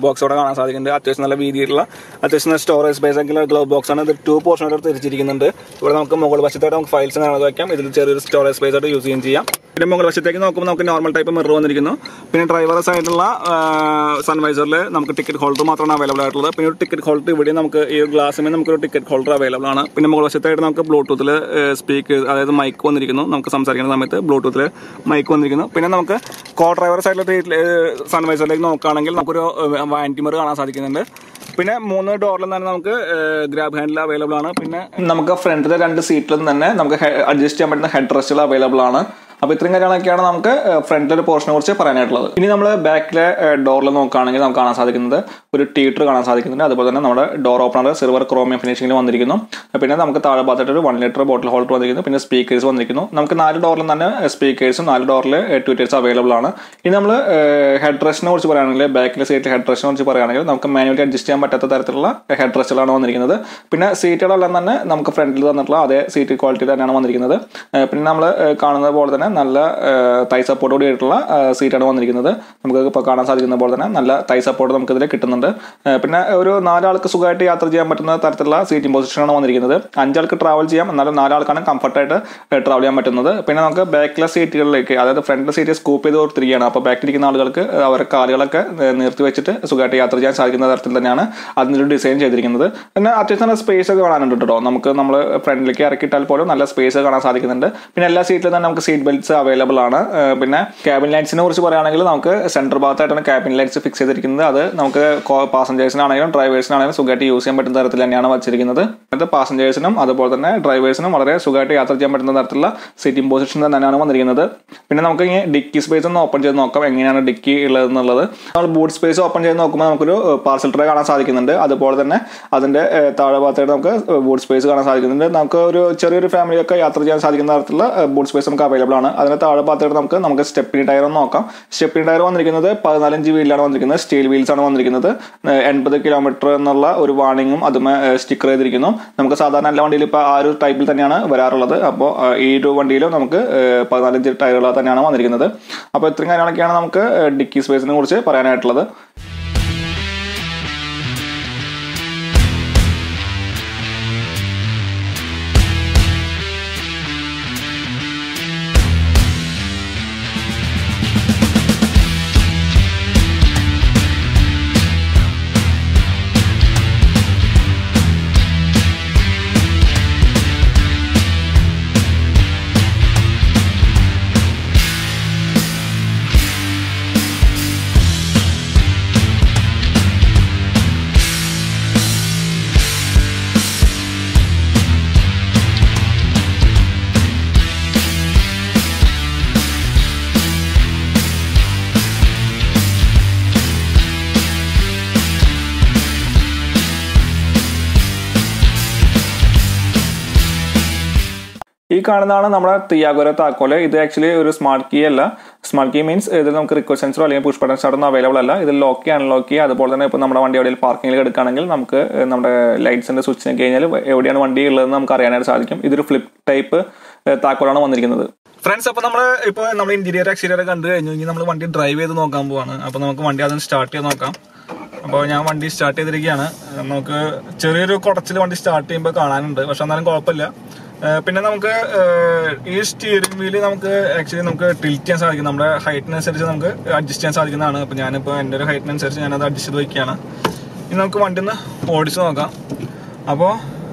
ബോക്സ് അവിടെ കാണാൻ സാധിക്കുന്നുണ്ട് അത്യാവശ്യം നല്ല വീതിയിലുള്ള അത്യാവശ്യം നല്ല സ്റ്റോറേജ് സ്പേസ് ആയിട്ടുള്ള ഗ്ലവ് ബോക്സ് ആണ് ഇത് ടു പോർഷൻ ആയിട്ട് തിരിച്ചിരിക്കുന്നുണ്ട് ഇവിടെ നമുക്ക് മുകൾ വശത്തായിട്ട് നമുക്ക് ഫയൽസ് കാണാതെ വയ്ക്കാം ഇതിൽ ചെറിയൊരു സ്റ്റോറേജ് സ്പേസ് ആയിട്ട് യൂസ് ചെയ്യുകയും ചെയ്യാം പിന്നെ മുകൾ വശത്തേക്ക് നോക്കുമ്പോൾ നമുക്ക് നോർമൽ ടൈപ്പ് മിറർ വന്നിരിക്കുന്നു പിന്നെ ഡ്രൈവർ സൈഡിലുള്ള സൺവൈസറിൽ നമുക്ക് ടിക്കറ്റ് ഹോൾഡർ മാത്രമാണ് അവൈലബിൾ ആയിട്ടുള്ളത് പിന്നെ ഒരു ടിക്കറ്റ് ഹോൾഡർ ഇവിടെ നമുക്ക് ഈ ഗ്ലാസ്സിന് നമുക്കൊരു ടിക്കറ്റ് ഹോൾഡർ അവൈലബിൾ ആണ് പിന്നെ മുകൾ വശത്തായിട്ട് നമുക്ക് ബ്ലൂടൂത്തിൽ സ്പീക്ക് അതായത് മൈക്ക് വന്നിരിക്കുന്നു നമുക്ക് സംസാരിക്കുന്ന സമയത്ത് ബ്ലൂടൂത്തിൽ മൈക്ക് വന്നിരിക്കുന്നു പിന്നെ നമുക്ക് കോ ഡ്രൈവർ സൈഡിലെ സൺവൈസറിലേക്ക് നോക്കുകയാണെങ്കിൽ നമുക്കൊരു വാൻറ്റി മിറർ കാണാൻ സാധിക്കുന്നുണ്ട് പിന്നെ മൂന്ന് ഡോറിലും തന്നെ നമുക്ക് ഗ്രാബ് ഹാൻഡിൽ അവൈലബിൾ ആണ് പിന്നെ നമുക്ക് ഫ്രണ്ടിലെ രണ്ട് സീറ്റിലും തന്നെ നമുക്ക് അഡ്ജസ്റ്റ് ചെയ്യാൻ പറ്റുന്ന ഹെഡ് റെസ്റ്റുകൾ അവൈലബിൾ ആണ് അപ്പോൾ ഇത്രയും കാര്യങ്ങളൊക്കെയാണ് നമുക്ക് ഫ്രണ്ടിലെ പോർഷനെ കുറിച്ച് പറയാനായിട്ടുള്ളത് ഇനി നമ്മൾ ബാക്കിലെ ഡോറിൽ നോക്കുകയാണെങ്കിൽ നമുക്ക് കാണാൻ സാധിക്കുന്നത് ഒരു ടീറ്റർ കാണാൻ സാധിക്കുന്നുണ്ട് അതുപോലെ തന്നെ നമ്മുടെ ഡോർ ഓപ്പണർ സിൽവർ ക്രോമിയം ഫിനിഷിംഗിൽ വന്നിരിക്കുന്നു പിന്നെ നമുക്ക് താഴെ ഭാഗത്തായിട്ട് ഒരു വൺ ലിറ്റർ ബോട്ടിൽ ഹോൾഡർ വന്നിരിക്കുന്നു പിന്നെ സ്പീക്കേഴ്സ് വന്നിരിക്കുന്നു നമുക്ക് നാല് ഡോറിലും തന്നെ സ്പീക്കേഴ്സും നാല് ഡോറിൽ ട്വിറ്റേഴ്സ് അവൈലബിൾ ആണ് ഇനി നമ്മൾ ഹെഡ് റെസ്റ്റിനെ കുറിച്ച് പറയുകയാണെങ്കിൽ ബാക്കിലെ സീറ്റിൽ ഹെഡ് റെസ്റ്റിനെ കുറിച്ച് പറയുകയാണെങ്കിൽ നമുക്ക് മാനുവലി അഡ്ജസ്റ്റ് ചെയ്യാൻ പറ്റാത്ത തരത്തിലുള്ള ഹെഡ് റെസ്റ്റുകളാണ് വന്നിരിക്കുന്നത് പിന്നെ സീറ്റുകളെല്ലാം തന്നെ നമുക്ക് ഫ്രണ്ടിൽ തന്നിട്ടുള്ള അതേ സീറ്റ് ക്വാളിറ്റി തന്നെയാണ് വന്നിരിക്കുന്നത് ഏഹ് പിന്നെ നമ്മൾ കാണുന്നത് പോലെ തന്നെ നല്ല തൈ സപ്പോർട്ടോട് കൂടിയിട്ടുള്ള സീറ്റാണ് വന്നിരിക്കുന്നത് നമുക്ക് ഇപ്പോൾ കാണാൻ സാധിക്കുന്ന പോലെ തന്നെ നല്ല തൈ സപ്പോർട്ട് നമുക്ക് ഇതിൽ കിട്ടുന്നുണ്ട് ഏഹ് പിന്നെ ഒരു നാലാൾക്ക് സുഖമായിട്ട് യാത്ര ചെയ്യാൻ പറ്റുന്ന തരത്തിലുള്ള സീറ്റിംഗ് പൊസിഷനാണ് വന്നിരിക്കുന്നത് അഞ്ചാൾക്ക് ട്രാവൽ ചെയ്യാം എന്നാലും നാലാൾക്കാണ് കംഫർട്ടായിട്ട് ട്രാവൽ ചെയ്യാൻ പറ്റുന്നത് പിന്നെ നമുക്ക് ബാക്കിലെ സീറ്റുകളിലേക്ക് അതായത് ഫ്രണ്ട് സീറ്റ് സ്കൂപ്പ് ചെയ്ത് കൊടുത്തിരിക്കുകയാണ് അപ്പോൾ ബാക്കിലിരിക്കുന്ന ആളുകൾക്ക് അവരുടെ കാലുകളൊക്കെ ഏഹ് നിർത്തി വെച്ചിട്ട് സുഖമായിട്ട് യാത്ര ചെയ്യാൻ സാധിക്കുന്ന തരത്തിൽ തന്നെയാണ് അതിനൊരു ഡിസൈൻ ചെയ്തിരിക്കുന്നത് പിന്നെ അത്യാവശ്യം നല്ല സ്പേസ് ഒക്കെ കാണാനുണ്ട് കേട്ടോ നമുക്ക് നമ്മൾ ഫ്രണ്ടിലേക്ക് ഇറക്കിയിട്ടാൽ പോലും നല്ല സ്പേസ് കാണാൻ സാധിക്കുന്നുണ്ട് പിന്നെ എല്ലാ സീറ്റിലും തന്നെ നമുക്ക് സീറ്റ് ബെൽറ്റ്സ് അവൈലബിൾ ആണ് ഏഹ് പിന്നെ ക്യാബിൻ ലൈറ്റ്സിനെ കുറിച്ച് പറയുകയാണെങ്കിൽ നമുക്ക് സെൻറ്റർ ഭാഗത്തായിട്ടാണ് ക്യാബിൻ ലൈറ്റ്സ് ഫിക്സ് ചെയ്തിരിക്കുന്നത് അത് നമുക്ക് പാസഞ്ചേഴ്സിനാണെങ്കിലും ഡ്രൈവേഴ്സിനാണെങ്കിലും സുഖമായിട്ട് യൂസ് ചെയ്യാൻ പറ്റുന്ന തരത്തിൽ തന്നെയാണ് വെച്ചിരിക്കുന്നത് അത് പാസഞ്ചേഴ്സിനും അതുപോലെ തന്നെ ഡ്രൈവേഴ്സിനും വളരെ സുഖമായിട്ട് യാത്ര ചെയ്യാൻ പറ്റുന്ന തരത്തിലുള്ള സീറ്റിംഗ് പൊസിഷൻ തന്നെയാണ് വന്നിരിക്കുന്നത് പിന്നെ നമുക്ക് ഇനി ഡിക്കി സ്പേസ് ഒന്ന് ഓപ്പൺ ചെയ്ത് നോക്കാം എങ്ങനെയാണ് ഡിക്കി ഉള്ളത് എന്നുള്ളത് നമ്മൾ ബൂട്ട് സ്പേസ് ഓപ്പൺ ചെയ്ത് നോക്കുമ്പോൾ നമുക്കൊരു പാർസൽ ട്രേ കാണാൻ സാധിക്കുന്നുണ്ട് അതുപോലെ തന്നെ അതിന്റെ ഏഹ്, താഴെ ഭാഗത്തായിട്ട് നമുക്ക് ബൂട്ട് സ്പേസ് കാണാൻ സാധിക്കുന്നുണ്ട് നമുക്ക് ഒരു ചെറിയൊരു ഫാമിലിയൊക്കെ യാത്ര ചെയ്യാൻ സാധിക്കുന്ന തരത്തിലുള്ള ബൂട്ട് സ്പേസ് നമുക്ക് അവൈലബിൾ ആണ് അതിന്റെ താഴെ ഭാഗത്തായിട്ട് നമുക്ക് നമുക്ക് സ്റ്റെപ്പിനി ടയർ ഒന്ന് നോക്കാം സ്റ്റെപ്പിനി ടയർ വന്നിരിക്കുന്നത് പതിനാലഞ്ച് വീലാണ് വന്നിരിക്കുന്നത് സ്റ്റീൽ വീൽസ് ആണ് വന്നിരിക്കുന്നത് ഏഹ്, എൺപത് കിലോമീറ്റർ എന്നുള്ള ഒരു വാണിങ്ങും അതുമേ സ്റ്റിക്കർ ചെയ്തിരിക്കുന്നു നമുക്ക് സാധാരണ എല്ലാ വണ്ടിയിലും ഇപ്പോൾ ആ ഒരു ടൈപ്പിൽ തന്നെയാണ് വരാറുള്ളത് അപ്പോൾ ഈ ഒരു വണ്ടിയിലും നമുക്ക് ഏഹ്, പതിനാലഞ്ച് ടയറുകൾ തന്നെയാണ് വന്നിരിക്കുന്നത് അപ്പോൾ ഇത്രയും കാര്യങ്ങളൊക്കെയാണ് നമുക്ക് ഏഹ്, ഡിക്കി സ്പേസിനെ കുറിച്ച് പറയാനായിട്ടുള്ളത് ഈ കാണുന്നതാണ് നമ്മുടെ തിയാഗോര താക്കോല് ഇത് ആക്ച്വലി ഒരു സ്മാർട്ട് കീ അല്ല സ്മാർട്ട് കീ മീൻസ് ഇതിൽ നമുക്ക് റിക്വസ്റ്റ് സെൻസറോ അല്ലെങ്കിൽ പുഷ് ബട്ടൺ സ്റ്റാർട്ട് ഒന്നും അവൈലബിൾ അല്ല ഇത് ലോക്ക് കീ അൺലോക്ക് കീ അതുപോലെ തന്നെ ഇപ്പോൾ നമ്മുടെ വണ്ടി എവിടെയും പാർക്കിംഗിൽ എടുക്കുകയാണെങ്കിൽ നമുക്ക് നമ്മുടെ ലൈറ്റ്സിന്റെ സ്വിച്ച് നോക്കി കഴിഞ്ഞാൽ എവിടെയാണ് വണ്ടി ഉള്ളതെന്ന് നമുക്ക് അറിയാനായിട്ട് സാധിക്കും ഇതൊരു ഫ്ലിപ്പ് ടൈപ്പ് താക്കോലാണ് വന്നിരിക്കുന്നത് ഫ്രണ്ട്സ് അപ്പൊ നമ്മള് ഇപ്പൊ നമ്മൾ ഇന്റീരിയർ എക്സ്റ്റീരിയർ കണ്ടു കഴിഞ്ഞു ഇനി നമ്മൾ വണ്ടി ഡ്രൈവ് ചെയ്ത് നോക്കാൻ പോവാണ് അപ്പൊ നമുക്ക് വണ്ടി ആദ്യം സ്റ്റാർട്ട് ചെയ്ത് നോക്കാം അപ്പോൾ ഞാൻ വണ്ടി സ്റ്റാർട്ട് ചെയ്തിരിക്കുകയാണ് നമുക്ക് ചെറിയൊരു കുടച്ചിൽ വണ്ടി സ്റ്റാർട്ട് ചെയ്യുമ്പോൾ കാണാനുണ്ട് പക്ഷെ എന്നാലും കുഴപ്പമില്ല ഏഹ് പിന്നെ നമുക്ക് ഏഹ് ഈ സ്റ്റിയറിംഗ് വീല് നമുക്ക് ആക്ച്വലി നമുക്ക് ടിൽറ്റ് ചെയ്യാൻ സാധിക്കും നമ്മുടെ ഹൈറ്റിനനുസരിച്ച് നമുക്ക് അഡ്ജസ്റ്റ് ചെയ്യാൻ സാധിക്കുന്നതാണ് അപ്പോൾ ഞാനിപ്പോൾ എൻ്റെ ഒരു ഹൈറ്റിനനുസരിച്ച് ഞാനത് അഡ്ജസ്റ്റ് ചെയ്ത് വയ്ക്കുകയാണ് ഇനി നമുക്ക് വണ്ടി ഒന്ന് ഓടിച്ച് നോക്കാം അപ്പോൾ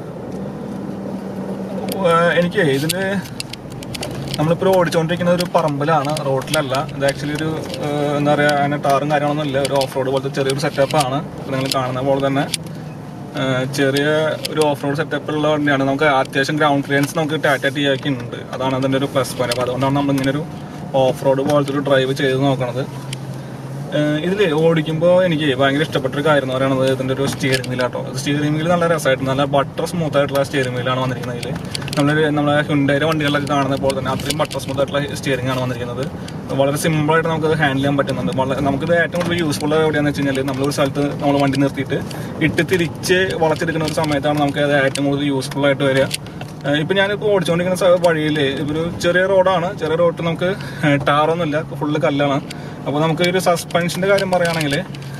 എനിക്ക് ഇതിൽ നമ്മളിപ്പോൾ ഓടിച്ചുകൊണ്ടിരിക്കുന്ന ഒരു പറമ്പിലാണ് റോഡിലല്ല ഇത് ആക്ച്വലി ഒരു ഏഹ്, എന്താ പറയുക അതിന് ടാറും കാര്യങ്ങളൊന്നും ഇല്ല ഒരു ഓഫ് റോഡ് പോലത്തെ ചെറിയൊരു സെറ്റപ്പാണ് നിങ്ങൾ കാണുന്ന പോലെ തന്നെ ഏഹ്, ചെറിയ ഒരു ഓഫ് റോഡ് സെറ്റപ്പിലുള്ള വണ്ടിയാണ് നമുക്ക് അത്യാവശ്യം ഗ്രൗണ്ട് ക്ലിയറൻസ് നമുക്ക് ടാറ്റ ടി ആക്കി ഉണ്ട് അതാണ് അതിൻ്റെ ഒരു പ്ലസ് പോയിന്റ് അപ്പോൾ അതുകൊണ്ടാണ് നമ്മൾ ഇങ്ങനെ ഒരു ഓഫ് റോഡ് പോലത്തെ ഒരു ഡ്രൈവ് ചെയ്ത് നോക്കണത് ഇതിൽ ഓടിക്കുമ്പോൾ എനിക്ക് ഭയങ്കര ഇഷ്ടപ്പെട്ട ഒരു കാര്യം എന്ന് പറയുന്നത് ഇതിന്റെ ഒരു steering wheel auto steering wheel നല്ല രസമായിട്ട് നല്ല ബട്ടർ സ്മൂത്ത് ആയിട്ടുള്ള സ്റ്റിയറിംഗ് വീലാണ് വന്നിരിക്കുന്നത് ഇതിൽ നമ്മൾ നമ്മളെ ഹുണ്ടൈയുടെ വണ്ടികളിലൊക്കെ കാണുന്ന പോലെ തന്നെ അത്രയും ബട്ടർ സ്മൂത്ത് ആയിട്ടുള്ള സ്റ്റിയറിംഗ് ആണ് വന്നിരിക്കുന്നത് വളരെ സിമ്പിൾ ആയിട്ട് നമുക്ക് ഹാൻഡിൽ ചെയ്യാൻ പറ്റുന്നുണ്ട് വളരെ നമുക്കിത് ഏറ്റവും കൂടുതൽ യൂസ്ഫുൾ എവിടെയാണെന്ന് വെച്ച് കഴിഞ്ഞാൽ നമ്മളൊരു സ്ഥലത്ത് നമ്മൾ വണ്ടി നിർത്തിയിട്ട് ഇട്ട് തിരിച്ച് വളച്ചെടുക്കുന്ന ഒരു സമയത്താണ് നമുക്ക് അത് ഏറ്റവും കൂടുതൽ യൂസ്ഫുൾ ആയിട്ട് വരിക ഏഹ് ഇപ്പൊ ഞാനിപ്പോ ഓടിച്ചുകൊണ്ടിരിക്കുന്ന സ്ഥ- വഴിയില് ഒരു ചെറിയ റോഡാണ് ചെറിയ റോഡിൽ നമുക്ക് ടാറൊന്നുമില്ല ഫുള്ള് കല്ലാണ് അപ്പോൾ നമുക്ക് ഒരു സസ്പെൻഷന്റെ കാര്യം പറയുകയാണെങ്കിൽ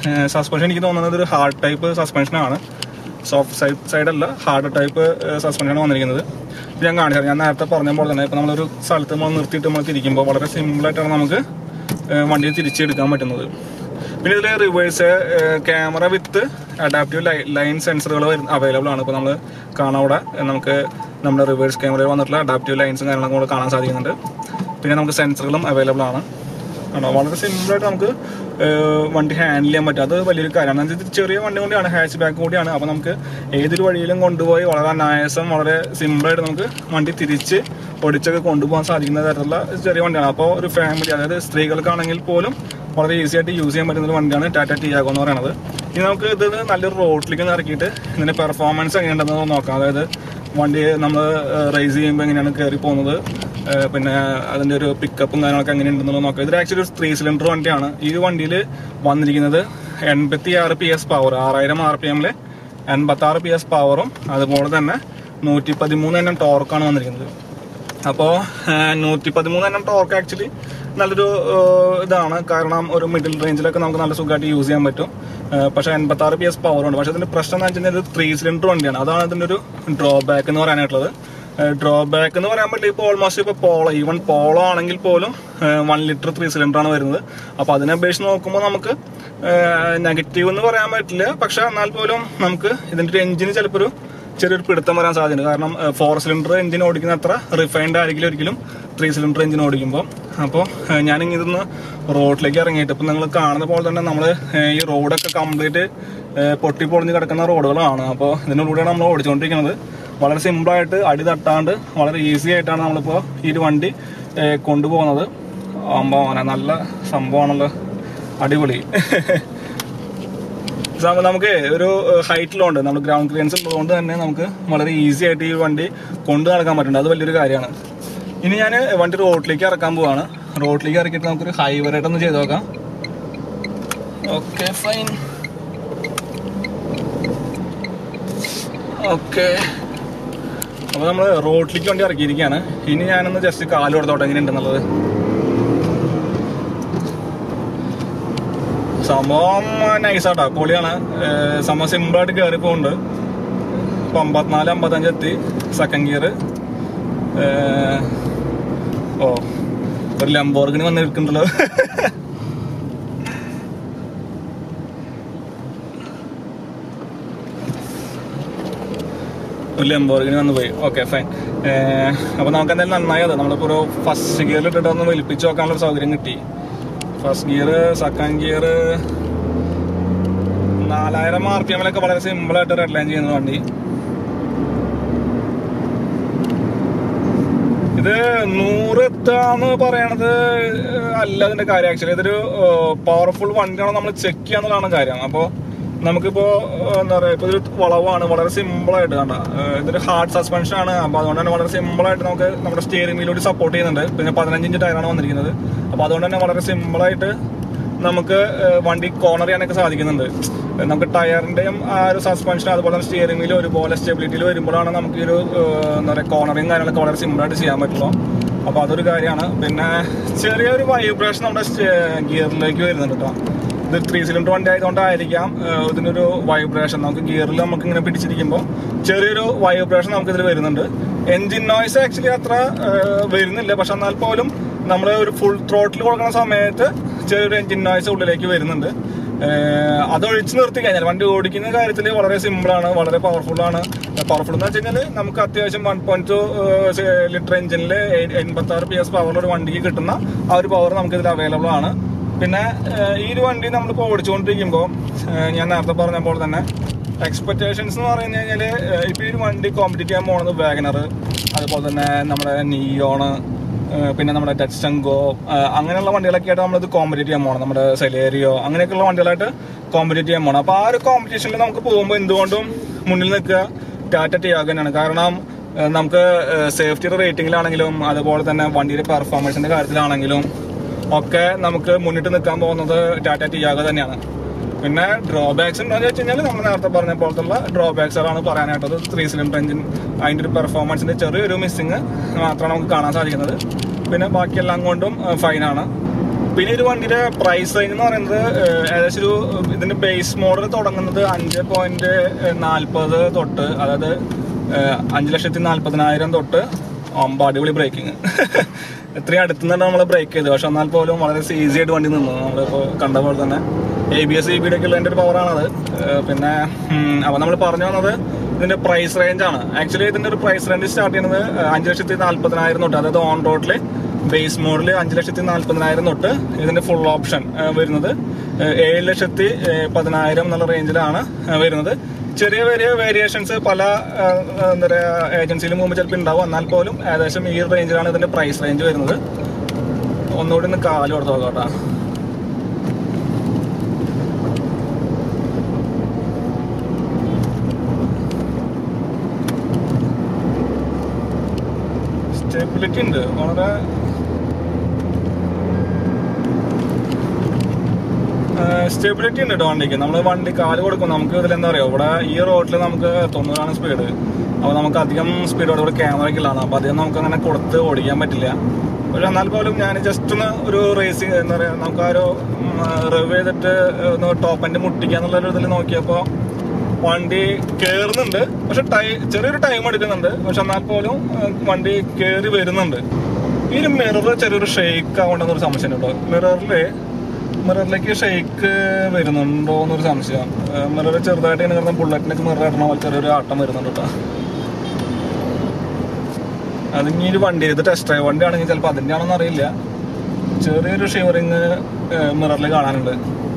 സസ്പെൻഷൻ എനിക്ക് തോന്നുന്നത് ഒരു ഹാർഡ് ടൈപ്പ് സസ്പെൻഷനാണ് സോഫ്റ്റ് സൈഡ് സൈഡല്ല ഹാർഡ് ടൈപ്പ് സസ്പെൻഷനാണ് വന്നിരിക്കുന്നത് ഇത് ഞാൻ കാണിച്ചത് ഞാൻ നേരത്തെ പറഞ്ഞ പോലെ തന്നെ ഇപ്പോൾ നമ്മളൊരു സ്ഥലത്ത് നമ്മൾ നിർത്തിയിട്ട് നമ്മൾ തിരിക്കുമ്പോൾ വളരെ സിമ്പിളായിട്ടാണ് നമുക്ക് ഏഹ് വണ്ടി തിരിച്ചെടുക്കാൻ പറ്റുന്നത് പിന്നെ ഇതിൽ reverse camera with adaptive line സെൻസറുകൾ അവൈലബിൾ ആണ് ഇപ്പോൾ നമ്മൾ കാണാം അവിടെ നമുക്ക് നമ്മുടെ റിവേഴ്സ് ക്യാമറയിൽ വന്നിട്ടുള്ള അഡാപ്റ്റീവ് ലൈൻസും കാര്യങ്ങളൊക്കെ കൂടെ കാണാൻ സാധിക്കുന്നുണ്ട് പിന്നെ നമുക്ക് സെൻസറുകളും അവൈലബിൾ ആണ് ആണോ വളരെ സിമ്പിളായിട്ട് നമുക്ക് ഏഹ് വണ്ടി ഹാൻഡിൽ ചെയ്യാൻ പറ്റും അത് വലിയൊരു കാര്യമാണ് എന്ന് വെച്ചാൽ ഇത് ചെറിയ വണ്ടി കൂടിയാണ് ഹാച്ച് ബാക്ക് കൂടിയാണ് അപ്പോൾ നമുക്ക് ഏതൊരു വഴിയിലും കൊണ്ടുപോയി വളരെ അനായാസം വളരെ സിമ്പിളായിട്ട് നമുക്ക് വണ്ടി തിരിച്ച് ഒടിച്ചൊക്കെ കൊണ്ടുപോകാൻ സാധിക്കുന്ന തരത്തിലുള്ള ചെറിയ വണ്ടിയാണ് അപ്പോൾ ഒരു ഫാമിലി അതായത് സ്ത്രീകൾക്കാണെങ്കിൽ പോലും വളരെ ഈസി ആയിട്ട് യൂസ് ചെയ്യാൻ പറ്റുന്ന ഒരു വണ്ടിയാണ് ടാറ്റ ടിയാഗോ എന്ന് പറയുന്നത് ഇനി നമുക്ക് ഇത് നല്ലൊരു റോഡിലേക്ക് ഇറക്കിയിട്ട് ഇതിന്റെ പെർഫോമൻസ് എങ്ങനെയുണ്ടെന്ന് നോക്കാം അതായത് വണ്ടി നമ്മൾ റേസ് ചെയ്യുമ്പോൾ എങ്ങനെയാണ് കയറി പോകുന്നത് ഏഹ് പിന്നെ അതിന്റെ ഒരു പിക്കപ്പും കാര്യങ്ങളൊക്കെ എങ്ങനെയുണ്ടെന്നുള്ളത് നോക്കാം ഇത് ആക്ച്വലി ഒരു ത്രീ സിലിണ്ടർ വണ്ടിയാണ് ഈ ഒരു വണ്ടിയിൽ വന്നിരിക്കുന്നത് എൺപത്തി ആറ് പി എസ് പവർ ആറായിരം ആർ പി എമ്മില് എൺപത്തി ആറ് പി എസ് പവറും അതുപോലെ തന്നെ നൂറ്റി പതിമൂന്ന് എണ്ണം ടോർക്കാണ് വന്നിരിക്കുന്നത് അപ്പോൾ നൂറ്റി പതിമൂന്ന് എണ്ണം ടോർക്ക് ആക്ച്വലി നല്ലൊരു ഏഹ്, ഇതാണ് കാരണം ഒരു മിഡിൽ റേഞ്ചിലൊക്കെ നമുക്ക് നല്ല സുഖമായിട്ട് യൂസ് ചെയ്യാൻ പറ്റും ഏഹ്, പക്ഷേ എൺപത്തി ആറ് പി എസ് പവർ ഉണ്ട് പക്ഷേ ഇതിന്റെ പ്രശ്നം എന്ന് വെച്ചാൽ ഇത് ത്രീ സിലിണ്ടർ വണ്ടിയാണ് അതാണ് ഇതിന്റെ ഒരു ഡ്രോബാക്ക് എന്ന് പറയാനായിട്ടുള്ളത് ഡ്രോബാക്ക് എന്ന് പറയാൻ പറ്റില്ല ഇപ്പോൾ ഓൾമോസ്റ്റ് ഇപ്പോൾ പോളോ ഈവൻ പോളോ ആണെങ്കിൽ പോലും വൺ ലിറ്റർ ത്രീ സിലിണ്ടർ ആണ് വരുന്നത് അപ്പോൾ അതിനെ അപേക്ഷിച്ച് നോക്കുമ്പോൾ നമുക്ക് നെഗറ്റീവ് എന്ന് പറയാൻ പറ്റില്ല പക്ഷെ എന്നാൽ പോലും നമുക്ക് ഇതിന്റെ ഒരു എഞ്ചിന് ചിലപ്പോൾ ഒരു ചെറിയൊരു പിടുത്തം വരാൻ സാധ്യതയുണ്ട് കാരണം ഫോർ സിലിണ്ടർ എഞ്ചിൻ ഓടിക്കുന്ന അത്ര റിഫൈൻഡ് ആയിരിക്കില്ല ഒരിക്കലും ത്രീ സിലിണ്ടർ എഞ്ചിൻ ഓടിക്കുമ്പോൾ അപ്പോൾ ഞാൻ ഇതൊന്ന് റോഡിലേക്ക് ഇറങ്ങിയിട്ട് ഇപ്പം നിങ്ങൾ കാണുന്ന പോലെ തന്നെ നമ്മൾ ഈ റോഡൊക്കെ കംപ്ലീറ്റ് പൊട്ടി പൊളിഞ്ഞ് കിടക്കുന്ന റോഡുകളാണ് അപ്പോൾ ഇതിനുള്ളിലൂടെയാണ് നമ്മൾ ഓടിച്ചുകൊണ്ടിരിക്കുന്നത് വളരെ സിമ്പിളായിട്ട് അടി തട്ടാണ്ട് വളരെ ഈസി ആയിട്ടാണ് നമ്മളിപ്പോൾ ഈ ഒരു വണ്ടി ഏഹ്, കൊണ്ടുപോകുന്നത് സംഭവം നല്ല സംഭവമാണല്ലോ അടിപൊളി സമ- നമുക്ക് ഒരു ഹൈറ്റിലുണ്ട് നമ്മൾ ഗ്രൗണ്ട് ക്ലിയൻസ് ഉള്ളതുകൊണ്ട് തന്നെ നമുക്ക് വളരെ ഈസി ആയിട്ട് ഈ വണ്ടി കൊണ്ടു നടക്കാൻ പറ്റുന്നുണ്ട് അത് വലിയൊരു കാര്യമാണ് ഇനി ഞാൻ വണ്ടി റോഡിലേക്ക് ഇറക്കാൻ പോവാണ് റോഡിലേക്ക് ഇറക്കിയിട്ട് നമുക്കൊരു ഹൈവേ റൈഡ് ഒന്ന് ചെയ്ത് നോക്കാം ഓക്കെ ഫൈൻ ഓക്കെ അപ്പോൾ നമ്മൾ റോഡിലേക്ക് വണ്ടി ഇറക്കിയിരിക്കുകയാണ് ഇനി ഞാനൊന്ന് ജസ്റ്റ് കാല് കൊടുത്തോട്ടെ എങ്ങനെയുണ്ടെന്നുള്ളത് സംഭവം നൈസാട്ടോ പൊളിയാണ് ഏഹ് സംഭവം സിമ്പിളായിട്ട് കയറി പോകുന്നുണ്ട് ഇപ്പൊ അമ്പത്തിനാല് അമ്പത്തഞ്ച് എത്തി സെക്കൻഡ് ഗിയർ ഓ ഒരു ലംബോർഗിന് വന്ന് നിൽക്കുന്നുണ്ടല്ലോ ഒരു ലംബോർഗിന് വന്ന് പോയി ഓക്കെ ഫൈൻ അപ്പൊ നമുക്ക് എന്തായാലും നന്നായി അത് നമ്മളിപ്പോ ഒരു ഫസ്റ്റ് ഗിയറിൽ ഇട്ടിട്ട് ഒന്ന് വലിപ്പിച്ച് നോക്കാനുള്ള ഒരു സൗകര്യം കിട്ടി ഫസ്റ്റ് ഗിയർ സെക്കൻഡ് ഗിയർ നാലായിരം ആർ പി എമ്മിലൊക്കെ വളരെ സിമ്പിൾ ആയിട്ട് റെഡ് ലൈൻ ചെയ്യുന്ന വണ്ടി ഇത് നൂറ് എത്താന്ന് പറയണത് അല്ല അതിന്റെ കാര്യം ആക്ച്വലി ഇതൊരു പവർഫുൾ വണ്ടിയാണോ നമ്മൾ ചെക്ക് ചെയ്യാന്നുള്ളതാണ് കാര്യം അപ്പോൾ നമുക്കിപ്പോ ഏഹ്, എന്താ പറയാ ഇപ്പൊ ഇതൊരു വളവാണ് വളരെ സിമ്പിൾ ആയിട്ട് കണ്ട ഏഹ്, ഇതൊരു ഹാർഡ് സസ്പെൻഷൻ ആണ് അപ്പൊ അതുകൊണ്ട് തന്നെ വളരെ സിമ്പിൾ ആയിട്ട് നമുക്ക് നമ്മുടെ സ്റ്റിയറിംഗ് വീലോട് സപ്പോർട്ട് ചെയ്യുന്നുണ്ട് പിന്നെ പതിനഞ്ച് ഇഞ്ച് ടയറാണ് വന്നിരിക്കുന്നത് അപ്പൊ അതുകൊണ്ട് തന്നെ വളരെ സിമ്പിൾ ആയിട്ട് നമുക്ക് ഏഹ്, വണ്ടി കോർണർ ചെയ്യാനൊക്കെ സാധിക്കുന്നുണ്ട് ഏഹ്, നമുക്ക് ടയറിന്റെയും ആ ഒരു സസ്പെൻഷൻ അതുപോലെ തന്നെ സ്റ്റിയറിംഗ് വീലും ഒരുപോലെ സ്റ്റെബിലിറ്റിയിൽ വരുമ്പോഴാണ് നമുക്ക് ഈ ഒരു ഏഹ്, എന്താ പറയുക കോർണറിങ് കാര്യങ്ങളൊക്കെ വളരെ സിമ്പിൾ ആയിട്ട് ചെയ്യാൻ പറ്റുള്ളൂ അപ്പൊ അതൊരു കാര്യമാണ് പിന്നെ ചെറിയൊരു വൈബ്രേഷൻ നമ്മുടെ ഗിയറിലേക്ക് വരുന്നുണ്ട് കേട്ടോ ഇത് ത്രീ സിലിണ്ടർ വണ്ടി ആയതുകൊണ്ടായിരിക്കാം ഏഹ്, ഇതിനൊരു വൈബ്രേഷൻ നമുക്ക് ഗിയറിൽ നമുക്ക് ഇങ്ങനെ പിടിച്ചിരിക്കുമ്പോൾ ചെറിയൊരു വൈബ്രേഷൻ നമുക്ക് ഇതിൽ വരുന്നുണ്ട് എൻജിൻ നോയ്സ് ആക്ച്വലി അത്ര ഏഹ്, വരുന്നില്ല പക്ഷെ എന്നാൽ പോലും നമ്മൾ ഒരു ഫുൾ ത്രോട്ടിൽ കൊടുക്കുന്ന സമയത്ത് ചെറിയൊരു എൻജിൻ നോയ്സ് ഉള്ളിലേക്ക് വരുന്നുണ്ട് ഏഹ്, അത് ഒഴിച്ച് നിർത്തി കഴിഞ്ഞാൽ വണ്ടി ഓടിക്കുന്ന കാര്യത്തിൽ വളരെ സിമ്പിൾ ആണ് വളരെ പവർഫുൾ ആണ് പവർഫുൾ എന്ന് വെച്ച് കഴിഞ്ഞാൽ നമുക്ക് അത്യാവശ്യം വൺ പോയിന്റ് ടു ലിറ്റർ എഞ്ചിനിൽ എൺപത്തി ആറ് പി എസ് പവർ ഒരു വണ്ടിക്ക് കിട്ടുന്ന ആ ഒരു പവർ നമുക്ക് ഇതിൽ അവൈലബിൾ ആണ് പിന്നെ ഏഹ്, ഈ ഒരു വണ്ടി നമ്മളിപ്പോൾ ഓടിച്ചുകൊണ്ടിരിക്കുമ്പോൾ ഏഹ്, ഞാൻ നേരത്തെ പറഞ്ഞ പോലെ തന്നെ എക്സ്പെക്ടേഷൻസ് എന്ന് പറഞ്ഞു കഴിഞ്ഞാൽ ഇപ്പോൾ ഈ ഒരു വണ്ടി കോമ്പറ്റീറ്റ് ചെയ്യാൻ പോകുന്നത് വാഗനർ അതുപോലെ തന്നെ നമ്മുടെ നിയോണ് പിന്നെ നമ്മുടെ ടച്ചങ്കോ അങ്ങനെയുള്ള വണ്ടികളൊക്കെ ആയിട്ട് നമ്മളിത് കോമ്പറ്റീറ്റ് ചെയ്യാൻ പോകണം നമ്മുടെ സെലേറിയോ അങ്ങനെയൊക്കെയുള്ള വണ്ടികളായിട്ട് കോമ്പറ്റീറ്റ് ചെയ്യാൻ പോകണം അപ്പോൾ ആ ഒരു കോമ്പറ്റീഷനിൽ നമുക്ക് പോകുമ്പോൾ എന്തുകൊണ്ടും മുന്നിൽ നിൽക്കുക ടാറ്റ ടിയാഗോ തന്നെയാണ് കാരണം ഏഹ്, നമുക്ക് സേഫ്റ്റിയുടെ റേറ്റിംഗിലാണെങ്കിലും അതുപോലെ തന്നെ വണ്ടിയുടെ പെർഫോമൻസിന്റെ കാര്യത്തിലാണെങ്കിലും ഒക്കെ നമുക്ക് മുന്നിട്ട് നിൽക്കാൻ പോകുന്നത് ടാറ്റ ടിയാഗോ തന്നെയാണ് പിന്നെ ഡ്രോബാക്സ് എന്താണെന്ന് വെച്ച് കഴിഞ്ഞാൽ നമ്മൾ നേരത്തെ പറഞ്ഞ പോലത്തുള്ള ഡ്രോബാക്സുകളാണ് പറയാനായിട്ടത് ത്രീ സിലിണ്ടർ എഞ്ചിൻ അതിൻ്റെ ഒരു പെർഫോമൻസിന്റെ ചെറിയൊരു മിസ്സിങ് മാത്രമാണ് നമുക്ക് കാണാൻ സാധിക്കുന്നത് പിന്നെ ബാക്കിയെല്ലാം കൊണ്ടും ഫൈനാണ് പിന്നെ ഒരു വണ്ടിയുടെ പ്രൈസ് റേഞ്ച് എന്ന് പറയുന്നത് ഏഹ്, ഏകദേശം ഒരു ഇതിന്റെ ബേസ് മോഡൽ തുടങ്ങുന്നത് അഞ്ച് പോയിന്റ് നാൽപ്പത് തൊട്ട് അതായത് ഏഹ്, അഞ്ച് ലക്ഷത്തി നാൽപ്പതിനായിരം തൊട്ട് ഒമ്പ അടിപൊളി ബ്രേക്കിങ് ഇത്രയും അടുത്തുനിന്നാണ് നമ്മൾ ബ്രേക്ക് ചെയ്തത് പക്ഷെ എന്നാൽ പോലും വളരെ ഈസി ആയിട്ട് വണ്ടി നിന്നു നമ്മളിപ്പോൾ കണ്ട പോലെ തന്നെ A B S E B ഒക്കെ ഉള്ളതിൻ്റെ ഒരു പവറാണത് പിന്നെ ഉം, അപ്പോൾ നമ്മൾ പറഞ്ഞു വന്നത് ഇതിന്റെ പ്രൈസ് റേഞ്ച് ആണ് ആക്ച്വലി ഇതിന്റെ ഒരു പ്രൈസ് റേഞ്ച് സ്റ്റാർട്ട് ചെയ്യുന്നത് ഏഹ്, അഞ്ച് ലക്ഷത്തി നാല്പതിനായിരം തൊട്ട് അതായത് ഓൺ റോഡിൽ ബേസ് മോഡൽ അഞ്ച് ലക്ഷത്തി നാല്പതിനായിരം തൊട്ട് ഇതിന്റെ ഫുൾ ഓപ്ഷൻ വരുന്നത് ഏഹ്, ഏഴ് ലക്ഷത്തി ഏഹ്, പതിനായിരം എന്നുള്ള റേഞ്ചിലാണ് ഏഹ്, വരുന്നത് ചെറിയ ചെറിയ വേരിയേഷൻസ് പല ഏഹ്, എന്താ പറയുക ഏജൻസിയിലും മുമ്പ് ചിലപ്പോൾ ഉണ്ടാവും എന്നാൽ പോലും ഏകദേശം ഈ റേഞ്ചിലാണ് ഇതിന്റെ പ്രൈസ് റേഞ്ച് വരുന്നത് ഒന്നുകൂടി ഒന്ന് കാല് കൊടുത്ത് നോക്കാം കേട്ടോ സ്റ്റെബിലിറ്റി ഉണ്ട് വളരെ സ്റ്റെബിലിറ്റി ഉണ്ട് കേട്ടോ വണ്ടിക്ക് നമ്മൾ വണ്ടി കാല് കൊടുക്കും നമുക്ക് ഇതിൽ എന്താ പറയുക ഇവിടെ ഈ റോഡിൽ നമുക്ക് തൊണ്ണൂറാണ് സ്പീഡ് അപ്പോൾ നമുക്ക് അധികം സ്പീഡോടെ ഇവിടെ ക്യാമറ ഒക്കെ ഉള്ളതാണ് അപ്പോൾ അധികം നമുക്ക് അങ്ങനെ കൊടുത്ത് ഓടിക്കാൻ പറ്റില്ല പക്ഷെ എന്നാൽ പോലും ഞാൻ ജസ്റ്റ് ഒന്ന് ഒരു റേസിങ് എന്താ പറയുക നമുക്ക് ആ ഒരു റിവ് ചെയ്തിട്ട് ഒന്ന് ടോപ്പ് എൻ്റെ മുട്ടിക്കുക എന്നുള്ള ഒരു ഇതിൽ നോക്കിയപ്പോൾ വണ്ടി കയറുന്നുണ്ട് പക്ഷെ ടൈ ചെറിയൊരു ടൈം എടുക്കുന്നുണ്ട് പക്ഷെ എന്നാൽ പോലും ഏഹ്, വണ്ടി കയറി വരുന്നുണ്ട് ഈ ഒരു മിറർ ചെറിയൊരു ഷെയ്ക്ക് ആവണ്ടെന്നൊരു സംശയം കേട്ടോ മിററില് മിററിലേക്ക് ഷെയ്ക്ക് വരുന്നുണ്ടോ എന്നൊരു സംശയം മിറർ ചെറുതായിട്ട് ഇങ്ങനെ കിടന്ന ബുള്ളറ്റിനൊക്കെ മിറർ ഇടണ പോലെ ചെറിയൊരു ആട്ടം വരുന്നുണ്ട് കേട്ടോ അത് ഇനി ഒരു വണ്ടി ഇത് ടെസ്റ്റ് ഡ്രൈവ് വണ്ടി ആണെങ്കിൽ ചിലപ്പോൾ അതിൻ്റെ ആണെന്ന് അറിയില്ല ചെറിയൊരു ഷിവറിങ് മിററിൽ കാണാനുണ്ട്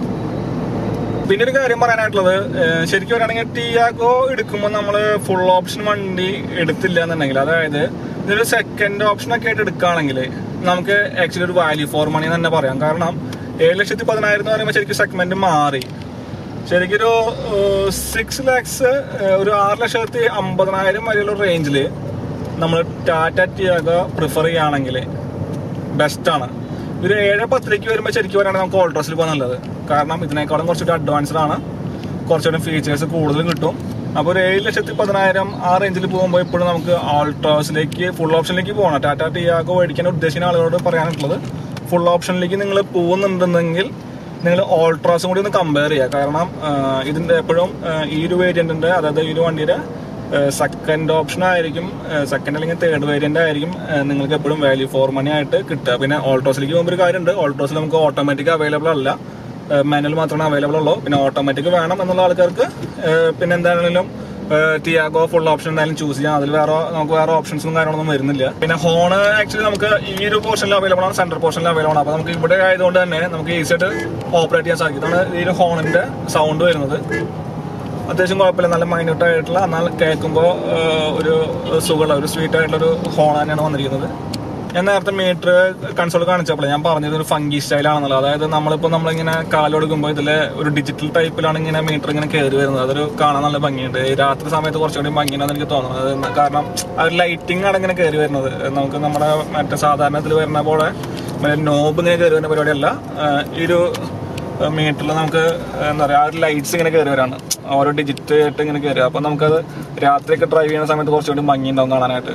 പിന്നെ ഒരു കാര്യം പറയാനായിട്ടുള്ളത് ഏഹ് ശരിക്കും പറയുകയാണെങ്കിൽ ടിയാഗോ എടുക്കുമ്പോൾ നമ്മൾ ഫുൾ ഓപ്ഷൻ വണ്ടി എടുത്തില്ല എന്നുണ്ടെങ്കിൽ അതായത് ഇതൊരു സെക്കൻഡ് ഓപ്ഷൻ ഒക്കെ ആയിട്ട് എടുക്കുകയാണെങ്കിൽ നമുക്ക് ആക്ച്വലി ഒരു വാല്യൂ ഫോർ മണി എന്ന് തന്നെ പറയാം കാരണം ഏഴ് ലക്ഷത്തി പതിനായിരം എന്ന് പറയുമ്പോൾ ശരിക്കും സെഗ്മെന്റ് മാറി ശരിക്കും ഒരു സിക്സ് ലാക്സ് ഒരു ആറ് ലക്ഷത്തി അമ്പതിനായിരം വരെയുള്ള റേഞ്ചിൽ നമ്മൾ ടാറ്റ ടിയാഗോ പ്രിഫർ ചെയ്യുകയാണെങ്കിൽ ബെസ്റ്റാണ് ഒരു ഏഴ് പത്തിലേക്ക് വരുമ്പോൾ ശരിക്കും പറയുകയാണെങ്കിൽ നമുക്ക് ഓൾട്രോസിൽ പോകാൻ നല്ലത് കാരണം ഇതിനേക്കാളും കുറച്ചുകൂടി അഡ്വാൻസ്ഡ് ആണ് കുറച്ചുകൂടി ഫീച്ചേഴ്സ് കൂടുതൽ കിട്ടും അപ്പോൾ ഒരു ഏഴ് ലക്ഷത്തി പതിനായിരം ആ റേഞ്ചിൽ പോകുമ്പോൾ ഇപ്പോഴും നമുക്ക് ആൾട്രോസിലേക്ക് ഫുൾ ഓപ്ഷനിലേക്ക് പോകണം ടാറ്റ ടിയാഗോ മേടിക്കാൻ ഉദ്ദേശിക്കുന്ന ആളുകളോട് പറയാനുള്ളത് ഫുൾ ഓപ്ഷനിലേക്ക് നിങ്ങൾ പോകുന്നുണ്ടെന്നെങ്കിൽ നിങ്ങൾ ഓൾട്രോസും കൂടി ഒന്ന് കമ്പയർ ചെയ്യുക കാരണം ആ, ഇതിന്റെ എപ്പോഴും ആ, ഈ ഒരു വേരിയന്റിന്റെ അതായത് ഈ ഒരു വണ്ടിയുടെ സെക്കൻഡ് ഓപ്ഷൻ ആയിരിക്കും സെക്കൻഡ് അല്ലെങ്കിൽ തേർഡ് വേരിയന്റ് ആയിരിക്കും ആ, നിങ്ങൾക്ക് എപ്പോഴും വാല്യൂ ഫോർ മണി ആയിട്ട് കിട്ടുക പിന്നെ ഓൾട്രോസിലേക്ക് പോകുമ്പോൾ ഒരു കാര്യമുണ്ട് ഓൾട്രോസിൽ നമുക്ക് ഓട്ടോമാറ്റിക് അവൈലബിൾ അല്ല മാനുവൽ മാത്രമേ അവൈലബിൾ ഉള്ളൂ പിന്നെ ഓട്ടോമാറ്റിക് വേണം എന്നുള്ള ആൾക്കാർക്ക് ആ, പിന്നെ എന്താണെങ്കിലും ടിയാഗോ ഫുൾ ഓപ്ഷൻ എന്തായാലും ചൂസ് ചെയ്യാം അതിൽ വേറെ നമുക്ക് വേറെ ഓപ്ഷൻസും കാര്യങ്ങളൊന്നും വരുന്നില്ല പിന്നെ ഹോണ് ആക്ച്വലി നമുക്ക് ഈ ഒരു പോർഷനിൽ അവൈലബിൾ ആണ് സെൻട്രൽ പോർഷനിൽ അവൈലബിൾ ആണ് അപ്പോൾ നമുക്ക് ഇവിടെ ആയതുകൊണ്ട് തന്നെ നമുക്ക് ഈസി ആയിട്ട് ഓപ്പറേറ്റ് ചെയ്യാൻ സാധിക്കും ഇതാണ് ഈ ഒരു ഹോണിന്റെ സൗണ്ട് വരുന്നത് അത്യാവശ്യം കുഴപ്പമില്ല നല്ല മൈന്യൂട്ട് ആയിട്ടുള്ള എന്നാൽ കേൾക്കുമ്പോൾ ഒരു സുഖമുള്ള ഒരു സ്വീറ്റ് ആയിട്ടുള്ള ഒരു ഹോൺ തന്നെയാണ് വന്നിരിക്കുന്നത് ഞാൻ നേരത്തെ മീറ്റർ കൺസോൾ കാണിച്ചപ്പോൾ ഞാൻ പറഞ്ഞത് ഒരു ഫംഗി സ്റ്റൈലാണെന്നുള്ളത് അതായത് നമ്മളിപ്പോൾ നമ്മളിങ്ങനെ കാലൊടുക്കുമ്പോൾ ഇതിലെ ഒരു ഡിജിറ്റൽ ടൈപ്പിലാണ് ഇങ്ങനെ മീറ്റർ ഇങ്ങനെ കയറി വരുന്നത് അതൊരു കാണാൻ നല്ല ഭംഗിയുണ്ട് ഈ രാത്രി സമയത്ത് കുറച്ചുകൂടി ഭംഗിയാണെന്ന് എനിക്ക് തോന്നുന്നത് അത് കാരണം ആ ഒരു ലൈറ്റിംഗ് ആണ് ഇങ്ങനെ കയറി വരുന്നത് നമുക്ക് നമ്മുടെ മറ്റേ സാധാരണ ഇതിൽ വരുന്ന പോലെ മറ്റേ നോബ് ഇങ്ങനെ കയറി വരുന്ന പരിപാടിയല്ല ആ, ഈ ഒരു മീറ്ററിൽ നമുക്ക് എന്താ പറയുക ആ ഒരു ലൈറ്റ്സ് ഇങ്ങനെ കയറി വരാണ് ഓരോ ഡിജിറ്റ് ആയിട്ട് ഇങ്ങനെ കയറി അപ്പോൾ നമുക്കത് രാത്രിയൊക്കെ ഡ്രൈവ് ചെയ്യുന്ന സമയത്ത് കുറച്ചുകൂടി ഭംഗി ഉണ്ടാവും കാണാനായിട്ട്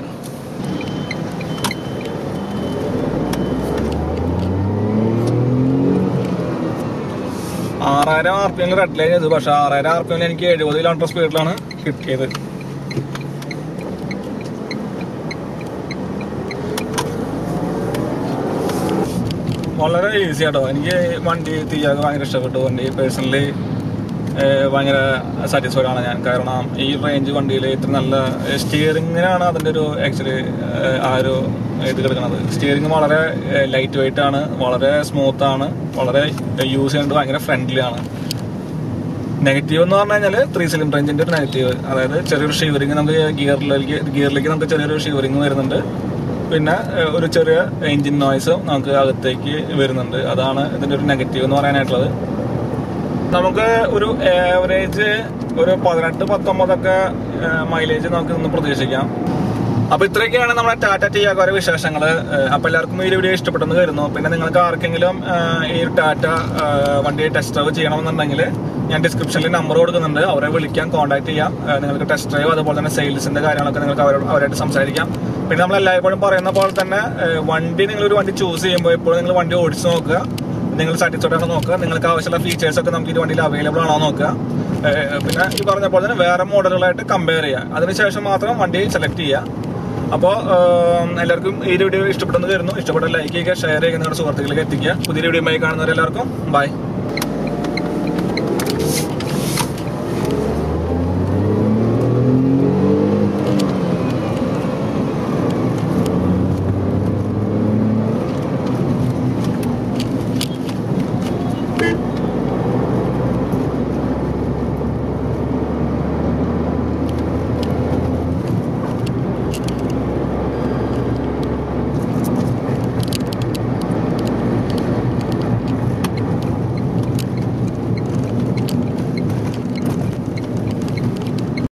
ആറായിരം R P M red line ചെയ്തു പക്ഷെ ആറായിരം ആർ പി എമ്മിൽ എനിക്ക് എഴുപത് കിലോമീറ്റർ സ്പീഡിലാണ് കിട്ടിയത് വളരെ ഈസി ആട്ടോ എനിക്ക് വണ്ടി തീയാകെ ഭയങ്കര ഇഷ്ടപ്പെട്ടു വണ്ടി പേഴ്സണലി ഭയങ്കര സാറ്റിസ്ഫൈഡ് ആണ് ഞാൻ കാരണം ഈ റേഞ്ച് വണ്ടിയിൽ ഇത്ര നല്ല സ്റ്റിയറിങ്ങിനാണ് അതിൻ്റെ ഒരു ആക്ച്വലി ആ ഒരു ഇത് കിടക്കുന്നത് സ്റ്റിയറിംഗ് വളരെ ലൈറ്റ് വെയിറ്റ് ആണ് വളരെ സ്മൂത്ത് ആണ് വളരെ യൂസ് ചെയ്യുന്നത് ഭയങ്കര ഫ്രണ്ട്ലി ആണ് നെഗറ്റീവ് എന്ന് പറഞ്ഞു കഴിഞ്ഞാൽ ത്രീ സിലിണ്ടർ എഞ്ചിന്റെ ഒരു നെഗറ്റീവ് അതായത് ചെറിയൊരു ഷിവറിങ് നമുക്ക് ഗിയറിലേക്ക് ഗിയറിലേക്ക് നമുക്ക് ചെറിയൊരു ഷിവറിങ് വരുന്നുണ്ട് പിന്നെ ഏഹ്, ഒരു ചെറിയ എഞ്ചിൻ നോയ്സും നമുക്ക് അകത്തേക്ക് വരുന്നുണ്ട് അതാണ് ഇതിന്റെ ഒരു നെഗറ്റീവ് എന്ന് പറയാനായിട്ടുള്ളത് നമുക്ക് ഒരു ആവറേജ് ഒരു പതിനെട്ട് പത്തൊമ്പതൊക്കെ മൈലേജ് നമുക്ക് ഇന്ന് പ്രതീക്ഷിക്കാം അപ്പൊ ഇത്രയൊക്കെയാണ് നമ്മുടെ ടാറ്റ ടിയാഗോയുടെ വിശേഷങ്ങൾ അപ്പൊ എല്ലാവർക്കും ഈ വീഡിയോ ഇഷ്ടപ്പെട്ടെന്ന് കരുതുന്നു പിന്നെ നിങ്ങൾക്ക് ആർക്കെങ്കിലും ആ, ഈ ഒരു ടാറ്റ ആ, വണ്ടി ടെസ്റ്റ് ഡ്രൈവ് ചെയ്യണമെന്നുണ്ടെങ്കിൽ ഞാൻ ഡിസ്ക്രിപ്ഷനിൽ നമ്പർ കൊടുക്കുന്നുണ്ട് അവരെ വിളിക്കാം കോൺടാക്ട് ചെയ്യാം ആ, നിങ്ങൾക്ക് ടെസ്റ്റ് ഡ്രൈവ് അതുപോലെ തന്നെ സെയിൽസിന്റെ കാര്യങ്ങളൊക്കെ നിങ്ങൾക്ക് അവരോട് അവരായിട്ട് സംസാരിക്കാം പിന്നെ നമ്മൾ എല്ലായ്പ്പോഴും പറയുന്ന പോലെ തന്നെ ആ, വണ്ടി നിങ്ങൾ ഒരു വണ്ടി ചൂസ് ചെയ്യുമ്പോൾ എപ്പോഴും നിങ്ങൾ വണ്ടി ഓടിച്ചു നോക്കുക നിങ്ങൾ സാറ്റിസ്ഫൈഡ് ആണോ നോക്കുക നിങ്ങൾക്ക് ആവശ്യമുള്ള ഫീച്ചേഴ്സ് ഒക്കെ നമുക്ക് ഈ വണ്ടിയിൽ അവൈലബിൾ ആണോ നോക്കുക ഏഹ് പിന്നെ ഈ പറഞ്ഞ പോലെ തന്നെ വേറെ മോഡലുകളായിട്ട് കമ്പയർ ചെയ്യുക അതിനുശേഷം മാത്രം വണ്ടി സെലക്ട് ചെയ്യുക അപ്പോൾ എല്ലാവർക്കും ഈ വീഡിയോ ഇഷ്ടപ്പെട്ടെന്ന് തരുന്നു ഇഷ്ടപ്പെട്ട ലൈക്ക് ചെയ്യുക ഷെയർ ചെയ്യുക നിങ്ങളുടെ സുഹൃത്തുക്കളിലേക്ക് എത്തിക്കുക പുതിയ വീഡിയോ കാണുന്നവരെല്ലാവർക്കും ബൈ